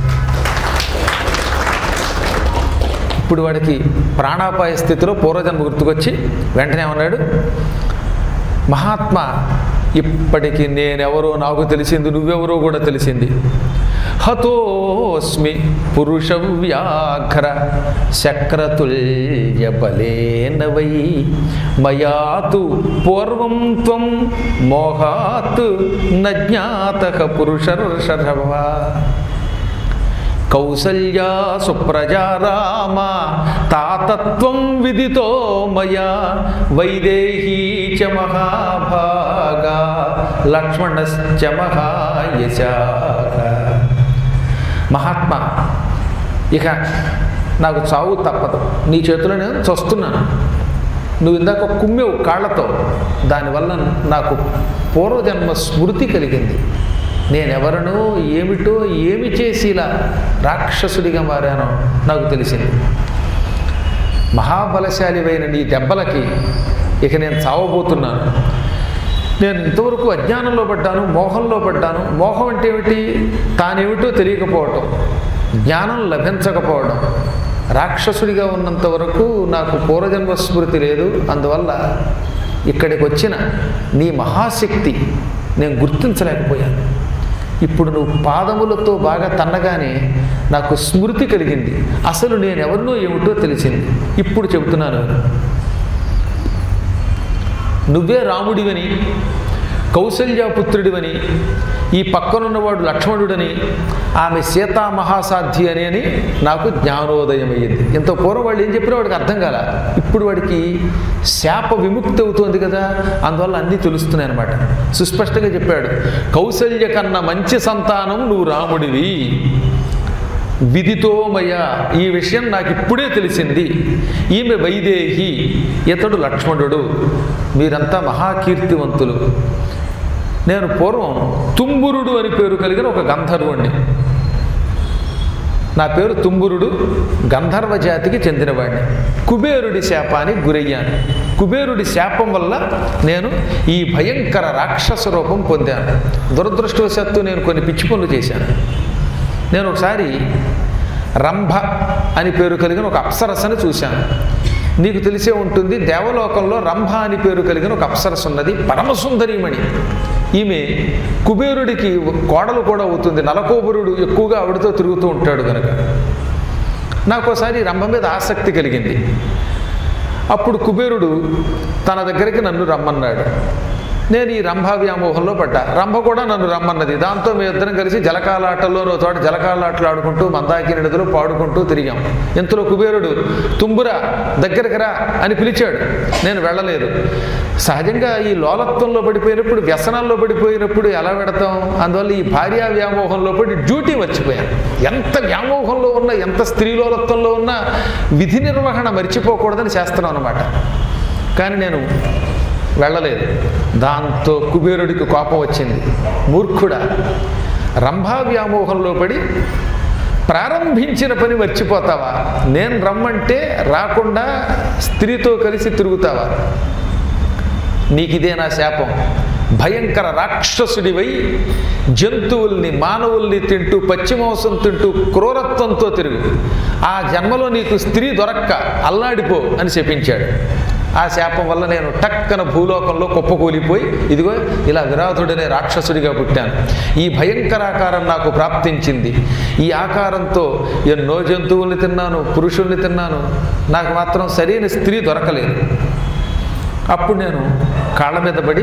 ఇప్పుడు వాడికి ప్రాణాపాయ స్థితిలో పూర్వజన్మ గుర్తుకొచ్చి వెంటనే ఏమన్నాడు మహాత్మా ఇప్పటికి నేనెవరో నాకు తెలిసింది నువ్వెవరో కూడా తెలిసింది హతోస్మి పురుష వ్యాఘ్ర శక్రతుల్య బలేన వై మయాతు పూర్వం త్వం మోహాత్ నజ్ఞాత పురుషర్షభ కౌసల్యా సుప్రజా రామ తాతత్వం విదితో మయా వైదేహీ చ మహాభాగా లక్ష్మణశ్చ మహాయశా మహాత్మా ఇక నాకు చావు తప్పదు నీ చేతిలో నేను చస్తున్నాను నువ్వు ఇందాక కుమ్మెవు కాళ్ళతో దానివల్ల నాకు పూర్వజన్మ స్మృతి కలిగింది నేనెవరనో ఏమిటో ఏమి చేసి ఇలా రాక్షసుడిగా మారానో నాకు తెలిసింది మహాబలశాలివైన నీ దెబ్బలకి ఇక నేను చావబోతున్నాను నేను ఇంతవరకు అజ్ఞానంలో పడ్డాను మోహంలో పడ్డాను మోహం అంటే ఏమిటి తానేమిటో తెలియకపోవటం జ్ఞానం లభించకపోవడం రాక్షసుడిగా ఉన్నంత వరకు నాకు పూర్వజన్మ స్మృతి లేదు అందువల్ల ఇక్కడికి వచ్చిన నీ మహాశక్తి నేను గుర్తించలేకపోయాను ఇప్పుడు నువ్వు పాదములతో బాగా తన్నగానే నాకు స్మృతి కలిగింది అసలు నేను ఎవరినో ఏమిటో తెలిసింది ఇప్పుడు చెబుతున్నాను నువ్వే రాముడివని కౌసల్యాపుత్రుడివని ఈ పక్కనున్నవాడు లక్ష్మణుడని ఆమె సీతా మహాసాధ్యి అని అని నాకు జ్ఞానోదయం అయ్యింది ఇంత పూర్వం వాళ్ళు ఏం చెప్పినా వాడికి అర్థం కాల ఇప్పుడు వాడికి శాప విముక్తి అవుతోంది కదా అందువల్ల అన్నీ తెలుస్తున్నాయి అనమాట సుస్పష్టంగా చెప్పాడు కౌసల్య కన్నా మంచి సంతానం నువ్వు రాముడివి విదితోమయ ఈ విషయం నాకు ఇప్పుడే తెలిసింది ఈమె వైదేహి ఇతడు లక్ష్మణుడు మీరంతా మహాకీర్తివంతులు నేను పూర్వం తుంబురుడు అని పేరు కలిగిన ఒక గంధర్వుణ్ణి నా పేరు తుంబురుడు గంధర్వ జాతికి చెందినవాడిని కుబేరుడి శాపానికి గురయ్యాను కుబేరుడి శాపం వల్ల నేను ఈ భయంకర రాక్షస రూపం పొందాను దురదృష్టవశాత్తు నేను కొన్ని పిచ్చి పనులు చేశాను నేను ఒకసారి రంభ అని పేరు కలిగిన ఒక అప్సరసని చూశాను నీకు తెలిసే ఉంటుంది దేవలోకంలో రంభ అని పేరు కలిగిన ఒక అప్సరస ఉన్నది పరమసుందరీమణి ఈమె కుబేరుడికి కోడలు కూడా అవుతుంది నలకోబురుడు ఎక్కువగా ఆవిడతో తిరుగుతూ ఉంటాడు కనుక నాకు ఒకసారి రంభ మీద ఆసక్తి కలిగింది అప్పుడు కుబేరుడు తన దగ్గరికి నన్ను రమ్మన్నాడు నేను ఈ రంభ వ్యామోహంలో పడ్డా రంభ కూడా నన్ను రమ్మన్నది దాంతో మేము ఇద్దరం కలిసి జలకాలాటల్లో ఓ చోట జలకాలాటలు ఆడుకుంటూ మందాకిని నదిలో పాడుకుంటూ తిరిగాం ఇంతలో కుబేరుడు తుంబురా దగ్గరికి రా అని పిలిచాడు నేను వెళ్ళలేదు సహజంగా ఈ లోలత్వంలో పడిపోయినప్పుడు వ్యసనాల్లో పడిపోయినప్పుడు ఎలా పెడతాం అందువల్ల ఈ భార్యా వ్యామోహంలో పడి డ్యూటీ మర్చిపోయాను ఎంత వ్యామోహంలో ఉన్నా ఎంత స్త్రీలోలత్వంలో ఉన్నా విధి నిర్వహణ మర్చిపోకూడదని చేస్తున్నాను అనమాట కానీ నేను వెళ్ళలేదు దాంతో కుబేరుడికి కోపం వచ్చింది మూర్ఖుడా రంభా వ్యామోహంలో పడి ప్రారంభించిన పని మర్చిపోతావా నేను రమ్మంటే రాకుండా స్త్రీతో కలిసి తిరుగుతావా నీకిదే నా శాపం భయంకర రాక్షసుడివై జంతువుల్ని మానవుల్ని తింటూ పశ్చిమాంసం తింటూ క్రూరత్వంతో తిరుగు ఆ జన్మలో నీకు స్త్రీ దొరక్క అల్లాడిపో అని శపించాడు ఆ శాపం వల్ల నేను టక్కన భూలోకంలో కుప్పకూలిపోయి ఇదిగో ఇలా విరాధుడనే రాక్షసుడిగా పుట్టాను ఈ భయంకరాకారం నాకు ప్రాప్తించింది ఈ ఆకారంతో ఎన్నో జంతువుల్ని తిన్నాను పురుషుల్ని తిన్నాను నాకు మాత్రం సరైన స్త్రీ దొరకలేదు అప్పుడు నేను కాళ్ళ మీద పడి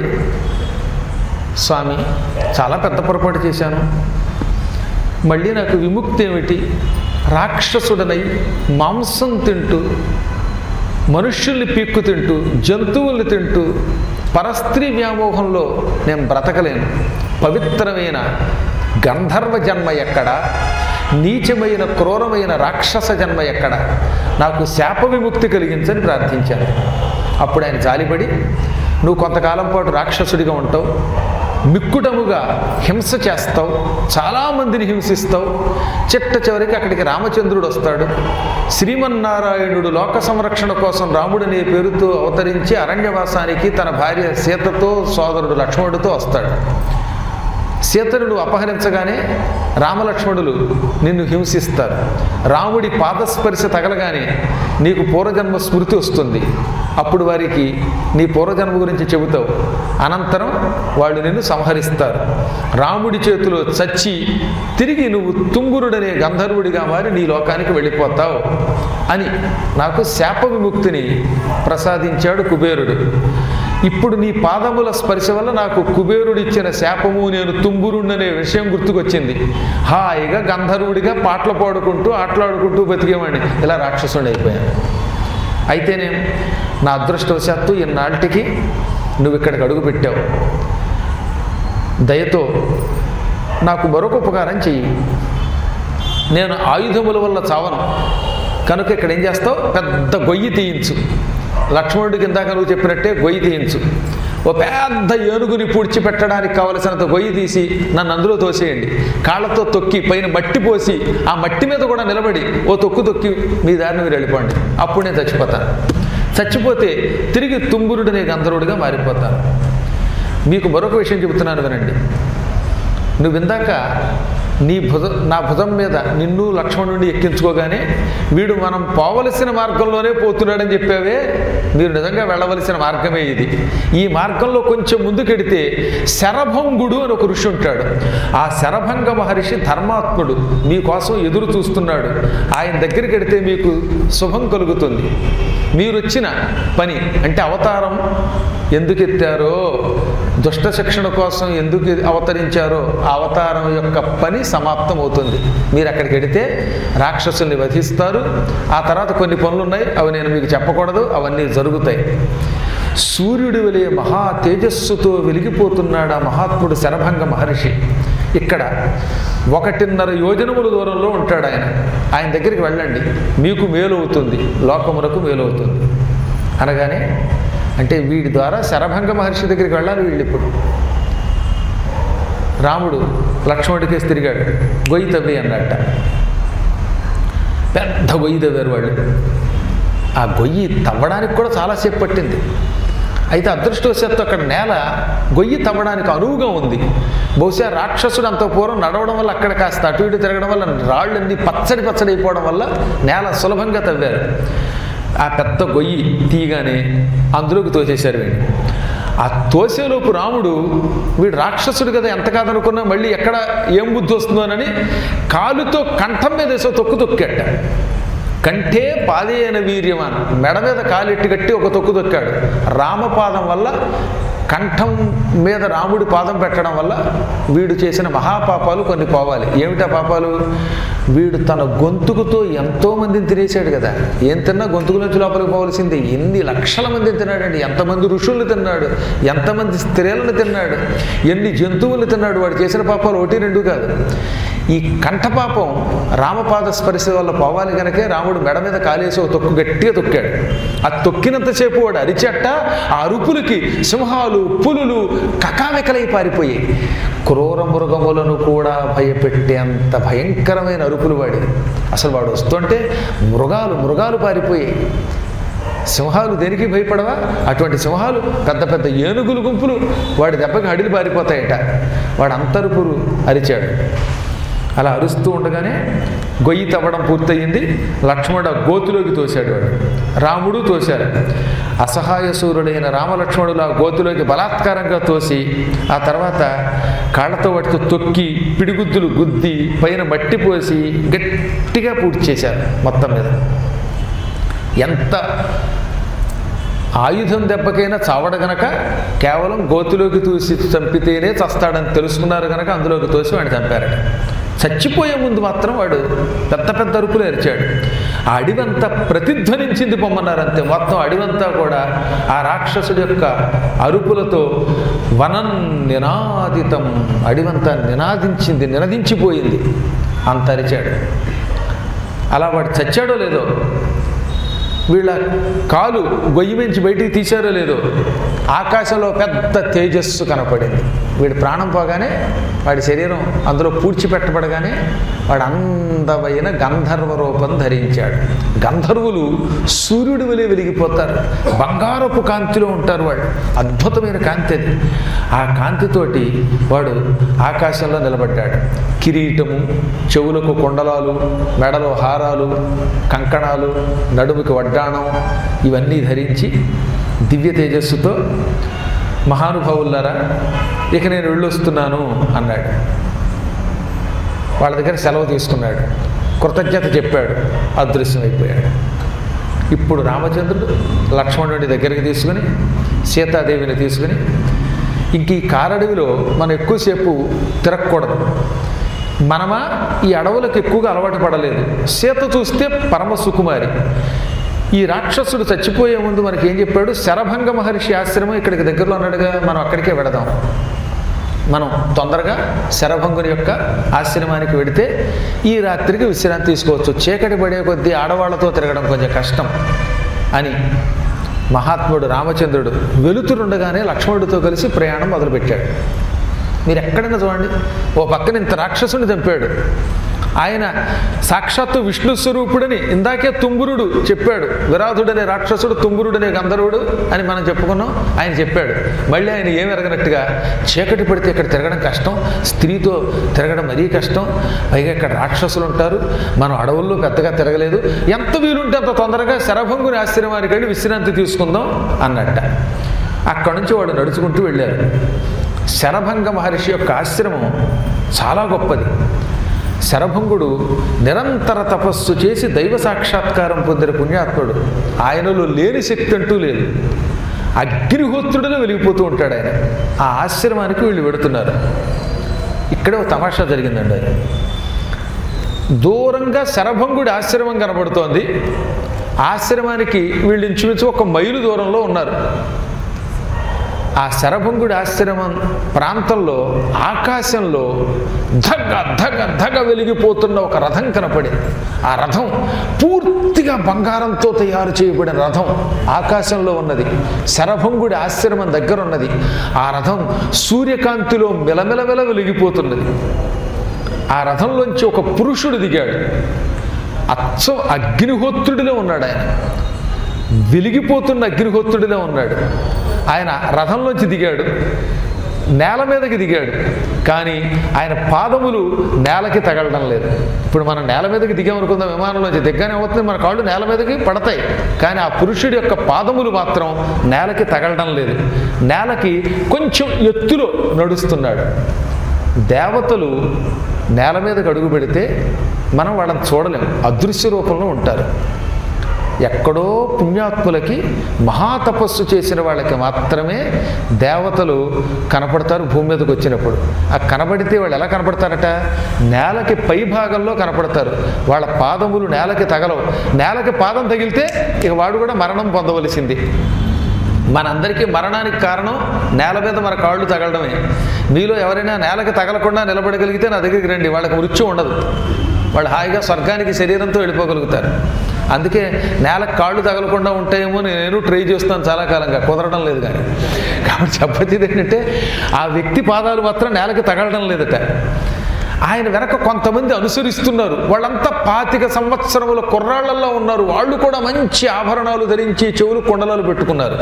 స్వామి చాలా పెద్ద పొరపాటు చేశాను మళ్ళీ నాకు విముక్తి ఏమిటి రాక్షసుడనై మాంసం తింటూ మనుష్యుల్ని పీక్కు తింటూ జంతువుల్ని తింటూ పరస్త్రీ వ్యామోహంలో నేను బ్రతకలేను పవిత్రమైన గంధర్వ జన్మ ఎక్కడ నీచమైన క్రూరమైన రాక్షస జన్మ ఎక్కడ నాకు శాప విముక్తి కలిగించని ప్రార్థించాను అప్పుడు ఆయన జాలిపడి నువ్వు కొంతకాలం పాటు రాక్షసుడిగా ఉంటావు మిక్కుటముగా హింస చేస్తావు చాలామందిని హింసిస్తావు చిట్ట చివరికి అక్కడికి రామచంద్రుడు వస్తాడు శ్రీమన్నారాయణుడు లోక సంరక్షణ కోసం రాముడు అనే పేరుతో అవతరించి అరణ్యవాసానికి తన భార్య సీతతో సోదరుడు లక్ష్మణుడితో వస్తాడు సీతను నువ్వు అపహరించగానే రామలక్ష్మణులు నిన్ను హింసిస్తారు రాముడి పాదస్పర్శ తగలగానే నీకు పూర్వజన్మ స్మృతి వస్తుంది అప్పుడు వారికి నీ పూర్వజన్మ గురించి చెబుతావు అనంతరం వాళ్ళు నిన్ను సంహరిస్తారు రాముడి చేతిలో చచ్చి తిరిగి నువ్వు తుంగురుడనే గంధర్వుడిగా మారి నీ లోకానికి వెళ్ళిపోతావు అని నాకు శాప విముక్తిని ప్రసాదించాడు కుబేరుడు ఇప్పుడు నీ పాదముల స్పర్శ వల్ల నాకు కుబేరుడిచ్చిన శాపము నేను తుంగురుండనే విషయం గుర్తుకొచ్చింది హాయిగా గంధర్వుడిగా పాటలు పాడుకుంటూ ఆటలాడుకుంటూ బతికేవాడిని ఇలా రాక్షసుడు అయిపోయాను అయితేనే నా అదృష్టవశాత్తు ఇన్నాళ్ళకి నువ్వు ఇక్కడికి అడుగు పెట్టావు దయతో నాకు మరొక ఉపకారం చెయ్యి నేను ఆయుధముల వల్ల చావను కనుక ఇక్కడ ఏం చేస్తావు పెద్ద గొయ్యి తీయించు లక్ష్మణుడికి ఇందాక నువ్వు చెప్పినట్టే గొయ్యి తీయించు ఓ పెద్ద ఏనుగుని పూడ్చి పెట్టడానికి కావలసినంత గొయ్యి తీసి నన్ను అందులో తోసేయండి కాళ్ళతో తొక్కి పైన మట్టి పోసి ఆ మట్టి మీద కూడా నిలబడి ఓ తొక్కు తొక్కి మీ దారిని మీరు వెళ్ళిపోండి అప్పుడు నేను చచ్చిపోతాను చచ్చిపోతే తిరిగి తుంగురుడనే గంధర్వుడిగా మారిపోతాను మీకు మరొక విషయం చెబుతున్నాను వినండి నువ్వు ఇందాక నీ భుజ నా భుజం మీద నిన్ను లక్ష్మణుడిని ఎక్కించుకోగానే వీడు మనం పోవలసిన మార్గంలోనే పోతున్నాడని చెప్పావే మీరు నిజంగా వెళ్ళవలసిన మార్గమే ఇది ఈ మార్గంలో కొంచెం ముందుకెడితే శరభంగుడు అని ఒక ఋషి ఉంటాడు ఆ శరభంగ మహర్షి ధర్మాత్ముడు మీకోసం ఎదురు చూస్తున్నాడు ఆయన దగ్గరికి వెడితే మీకు శుభం కలుగుతుంది మీరు వచ్చిన పని అంటే అవతారం ఎందుకు ఎత్తారో దుష్ట శిక్షణ కోసం ఎందుకు అవతరించారో ఆ అవతారం యొక్క పని సమాప్తం అవుతుంది మీరు అక్కడికి వెడితే రాక్షసుల్ని వధిస్తారు ఆ తర్వాత కొన్ని పనులు ఉన్నాయి అవి నేను మీకు చెప్పకూడదు అవన్నీ జరుగుతాయి సూర్యుడి వలె మహా తేజస్సుతో వెలిగిపోతున్నాడు ఆ మహాత్ముడు శరభంగ మహర్షి ఇక్కడ ఒకటిన్నర యోజనముల దూరంలో ఉంటాడు ఆయన ఆయన దగ్గరికి వెళ్ళండి మీకు మేలు అవుతుంది లోకమునకు మేలు అవుతుంది అనగానే అంటే వీడి ద్వారా శరభంగ మహర్షి దగ్గరికి వెళ్ళాలి వీళ్ళు ఇప్పుడు రాముడు లక్ష్మణుడికేసి తిరిగాడు గొయ్యి తవ్వి అన్నట్ట పెద్ద గొయ్యి తవ్వారు వాళ్ళు ఆ గొయ్యి తవ్వడానికి కూడా చాలాసేపు పట్టింది అయితే అదృష్టవశాత్తు అక్కడ నేల గొయ్యి తవ్వడానికి అనువుగా ఉంది బహుశా రాక్షసుడు అంత పూర్వం నడవడం వల్ల అక్కడ కాస్త అటు ఇటు తిరగడం వల్ల రాళ్ళన్నీ పచ్చడి పచ్చడి అయిపోవడం వల్ల నేల సులభంగా తవ్వారు ఆ పెద్ద గొయ్యి తీయగానే అందులోకి తోసేశారు వీడిని ఆ తోసేలోపు రాముడు వీడు రాక్షసుడు కదా ఎంత కాదనుకున్నా మళ్ళీ ఎక్కడ ఏం బుద్ధి వస్తుందోనని కాలుతో కంఠం మీద వేసో తొక్కు తొక్కాట కంటే పాదేన వీర్యమాన్ మెడ మీద కాలెట్టి కట్టి ఒక తొక్కు తొక్కాడు రామపాదం వల్ల కంఠం మీద రాముడి పాదం పెట్టడం వల్ల వీడు చేసిన మహాపాపాలు కొన్ని పోవాలి ఏమిటా పాపాలు వీడు తన గొంతుకుతో ఎంతో మందిని తినేసాడు కదా ఏం తిన్నా గొంతుకు నుంచి లోపలికి పోవలసింది ఎన్ని లక్షల మందిని తిన్నాడండి ఎంతమంది ఋషుల్ని తిన్నాడు ఎంతమంది స్త్రీలను తిన్నాడు ఎన్ని జంతువులు తిన్నాడు వాడు చేసిన పాపాలు ఒకటి రెండు కాదు ఈ కంఠపాపం రామపాద స్పర్శ వల్ల పోవాలి కనుకే రాముడు మెడ మీద కాలేసి ఒక తొక్కు గట్టిగా తొక్కాడు ఆ తొక్కినంతసేపు వాడు అరిచట్ట ఆ అరుపులకి సింహాలు పులులు కకావికలై పారిపోయాయి క్రూర మృగములను కూడా భయపెట్టేంత భయంకరమైన అరుపులు వాడి అసలు వాడు వస్తుంటే మృగాలు మృగాలు పారిపోయాయి సింహాలు దేనికి భయపడవా అటువంటి సింహాలు పెద్ద పెద్ద ఏనుగులు గుంపులు వాడి దెబ్బకి అడిలి పారిపోతాయట వాడు అంతరుపురు అరిచాడు అలా అరుస్తూ ఉండగానే గొయ్యి తవ్వడం పూర్తయింది లక్ష్మణుడు ఆ గోతులోకి తోశాడు వాడు రాముడు తోశారు అసహాయ సూర్యుడైన రామలక్ష్మణులు ఆ గోతులోకి బలాత్కారంగా తోసి ఆ తర్వాత కాళ్ళతో వాటితో తొక్కి పిడిగుద్దులు గుద్ది పైన మట్టి పోసి గట్టిగా పూర్తి చేశారు మొత్తం మీద ఎంత ఆయుధం దెబ్బకైనా చావడ గనక కేవలం గోతిలోకి తూసి చంపితేనే చస్తాడని తెలుసుకున్నారు గనక అందులోకి తోసి వాడిని చంపారట చచ్చిపోయే ముందు మాత్రం వాడు పెద్ద పెద్ద అరుపులు అరిచాడు ఆ అడివంతా ప్రతిధ్వనించింది పొమ్మన్నారు అంతే మొత్తం అడివంతా కూడా ఆ రాక్షసుడి యొక్క అరుపులతో వనం నినాదితం అడివంతా నినాదించింది నినదించిపోయింది అంత అరిచాడు అలా వాడు చచ్చాడో లేదో వీళ్ళ కాలు గొయ్యి నుంచి బయటికి తీశారో లేదో ఆకాశంలో పెద్ద తేజస్సు కనపడింది వీడి ప్రాణం పోగానే వాడి శరీరం అందులో పూడ్చిపెట్టబడగానే వాడు అందమైన గంధర్వ రూపం ధరించాడు గంధర్వులు సూర్యుడి వలె వెలిగిపోతారు బంగారపు కాంతిలో ఉంటారు వాళ్ళు అద్భుతమైన కాంతి అది ఆ కాంతితోటి వాడు ఆకాశంలో నిలబడ్డాడు కిరీటము చెవులకు కొండలాలు మెడలో హారాలు కంకణాలు నడుముకి వడ్డాణం ఇవన్నీ ధరించి దివ్య తేజస్సుతో మహానుభావులారా ఇక నేను వెళ్ళొస్తున్నాను అన్నాడు వాళ్ళ దగ్గర సెలవు తీసుకున్నాడు కృతజ్ఞత చెప్పాడు అదృశ్యమైపోయాడు ఇప్పుడు రామచంద్రుడు లక్ష్మణుడి దగ్గరికి తీసుకుని సీతాదేవిని తీసుకుని ఇంక ఈ కారడవిలో మనం ఎక్కువసేపు తిరగకూడదు మనమా ఈ అడవులకు ఎక్కువగా అలవాటు పడలేదు సీత చూస్తే పరమ సుకుమారి ఈ రాక్షసుడు చచ్చిపోయే ముందు మనకి ఏం చెప్పాడు శరభంగ మహర్షి ఆశ్రమం ఇక్కడికి దగ్గరలో ఉన్నాడుగా మనం అక్కడికే వెడదాం మనం తొందరగా శరభంగుని యొక్క ఆశ్రమానికి వెడితే ఈ రాత్రికి విశ్రాంతి తీసుకోవచ్చు చీకటి పడే కొద్దీ ఆడవాళ్లతో తిరగడం కొంచెం కష్టం అని మహాత్ముడు రామచంద్రుడు వెలుతురుండగానే లక్ష్మణుడితో కలిసి ప్రయాణం మొదలుపెట్టాడు మీరు ఎక్కడైనా చూడండి ఓ పక్కన ఇంత రాక్షసుని చంపాడు ఆయన సాక్షాత్తు విష్ణు స్వరూపుడని ఇందాకే తుంగురుడు చెప్పాడు విరాధుడనే రాక్షసుడు తుంగురుడనే గంధర్వుడు అని మనం చెప్పుకున్నాం ఆయన చెప్పాడు మళ్ళీ ఆయన ఏమి ఎరగనట్టుగా చీకటి పడితే ఇక్కడ తిరగడం కష్టం స్త్రీతో తిరగడం మరీ కష్టం పైగా ఇక్కడ రాక్షసులు ఉంటారు మనం అడవుల్లో పెద్దగా తిరగలేదు ఎంత వీలుంటే అంత తొందరగా శరభంగుని ఆశ్రమానికి వెళ్ళి విశ్రాంతి తీసుకుందాం అన్నట్ట అక్కడి నుంచి వాడు నడుచుకుంటూ వెళ్ళారు శరభంగ మహర్షి యొక్క ఆశ్రమం చాలా గొప్పది శరభంగుడు నిరంతర తపస్సు చేసి దైవ సాక్షాత్కారం పొందిన పుణ్యాత్ముడు ఆయనలో లేని శక్తి అంటూ లేదు అగ్నిహోత్రుడిలో వెలిగిపోతూ ఉంటాడు ఆయన ఆ ఆశ్రమానికి వీళ్ళు వెడుతున్నారు ఇక్కడే ఒక తమాషా జరిగిందండి అది దూరంగా శరభంగుడి ఆశ్రమం కనబడుతోంది ఆశ్రమానికి వీళ్ళు ఇంచుమించు ఒక మైలు దూరంలో ఉన్నారు ఆ శరభంగుడి ఆశ్రమం ప్రాంతంలో ఆకాశంలో ధగ ధగ ధగ వెలిగిపోతున్న ఒక రథం కనపడింది ఆ రథం పూర్తిగా బంగారంతో తయారు చేయబడిన రథం ఆకాశంలో ఉన్నది శరభంగుడి ఆశ్రమం దగ్గర ఉన్నది ఆ రథం సూర్యకాంతిలో మెలమెలమెల వెలిగిపోతున్నది ఆ రథంలోంచి ఒక పురుషుడు దిగాడు అచ్చం అగ్నిహోత్రుడిలో ఉన్నాడు ఆయన వెలిగిపోతున్న అగ్నిహోత్రుడిలో ఉన్నాడు ఆయన రథంలోంచి దిగాడు నేల మీదకి దిగాడు కానీ ఆయన పాదములు నేలకి తగలడం లేదు ఇప్పుడు మనం నేల మీదకి దిగామనుకుందాం విమానంలోంచి దిగ్గానే అవుతుంది మన కాళ్ళు నేల మీదకి పడతాయి కానీ ఆ పురుషుడి యొక్క పాదములు మాత్రం నేలకి తగలడం లేదు నేలకి కొంచెం ఎత్తులో నడుస్తున్నాడు దేవతలు నేల మీదకి అడుగు పెడితే మనం వాళ్ళని చూడలేం అదృశ్య రూపంలో ఉంటారు ఎక్కడో పుణ్యాత్ములకి మహాతపస్సు చేసిన వాళ్ళకి మాత్రమే దేవతలు కనపడతారు భూమి మీదకి వచ్చినప్పుడు ఆ కనబడితే వాళ్ళు ఎలా కనపడతారట నేలకి పై భాగంలో కనపడతారు వాళ్ళ పాదములు నేలకి తగలవు నేలకి పాదం తగిలితే ఇక వాడు కూడా మరణం పొందవలసింది మనందరికీ మరణానికి కారణం నేల మీద మన కాళ్ళు తగలడమే మీలో ఎవరైనా నేలకి తగలకుండా నిలబడగలిగితే నా దగ్గరికి రండి వాళ్ళకి మృత్యు ఉండదు వాళ్ళు హాయిగా స్వర్గానికి శరీరంతో వెళ్ళిపోగలుగుతారు అందుకే నేలకు కాళ్ళు తగలకుండా ఉంటాయేమో అని నేను ట్రై చేస్తాను చాలా కాలంగా కుదరడం లేదు కానీ కాబట్టి చెప్పచ్చేది ఏంటంటే ఆ వ్యక్తి పాదాలు మాత్రం నేలకి తగలడం లేదట ఆయన వెనక కొంతమంది అనుసరిస్తున్నారు వాళ్ళంతా పాతిక సంవత్సరముల కుర్రాళ్లలో ఉన్నారు వాళ్ళు కూడా మంచి ఆభరణాలు ధరించి చెవులు కొండలాలు పెట్టుకున్నారు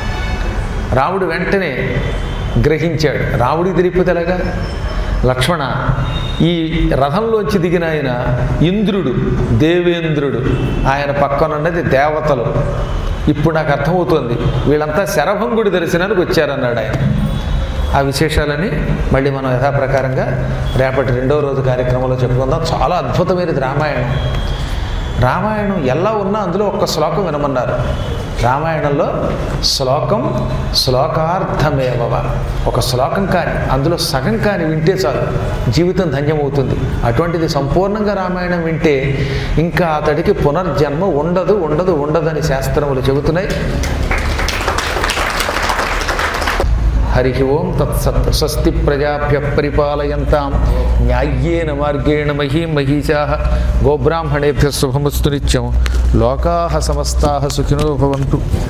రాముడు వెంటనే గ్రహించాడు రాముడికి తెలియకపోతే ఎలాగా లక్ష్మణ ఈ రథంలోంచి దిగిన ఆయన ఇంద్రుడు దేవేంద్రుడు ఆయన పక్కనున్నది దేవతలు ఇప్పుడు నాకు అర్థమవుతోంది వీళ్ళంతా శరభంగుడి దర్శనానికి వచ్చారన్నాడు ఆయన ఆ విశేషాలని మళ్ళీ మనం యథాప్రకారంగా రేపటి రెండవ రోజు కార్యక్రమంలో చెప్పుకుందాం చాలా అద్భుతమైనది రామాయణం రామాయణం ఎలా ఉన్నా అందులో ఒక్క శ్లోకం వినమన్నారు రామాయణంలో శ్లోకం శ్లోకార్థమేవవ ఒక శ్లోకం కానీ అందులో సగం కానీ వింటే చాలు జీవితం ధన్యమవుతుంది అటువంటిది సంపూర్ణంగా రామాయణం వింటే ఇంకా అతడికి పునర్జన్మ ఉండదు ఉండదు ఉండదని శాస్త్రములు చెబుతున్నాయి హరి ఓం తత్సత్ స్వస్తి ప్రజాభ్య పరిపాలయంతాం న్యాయ్యేన మార్గేణ మహీం మహీషా గోబ్రాహ్మణేభ్య శుభమస్తు నిత్యం లోకా సమస్తా సుఖినో భవంతు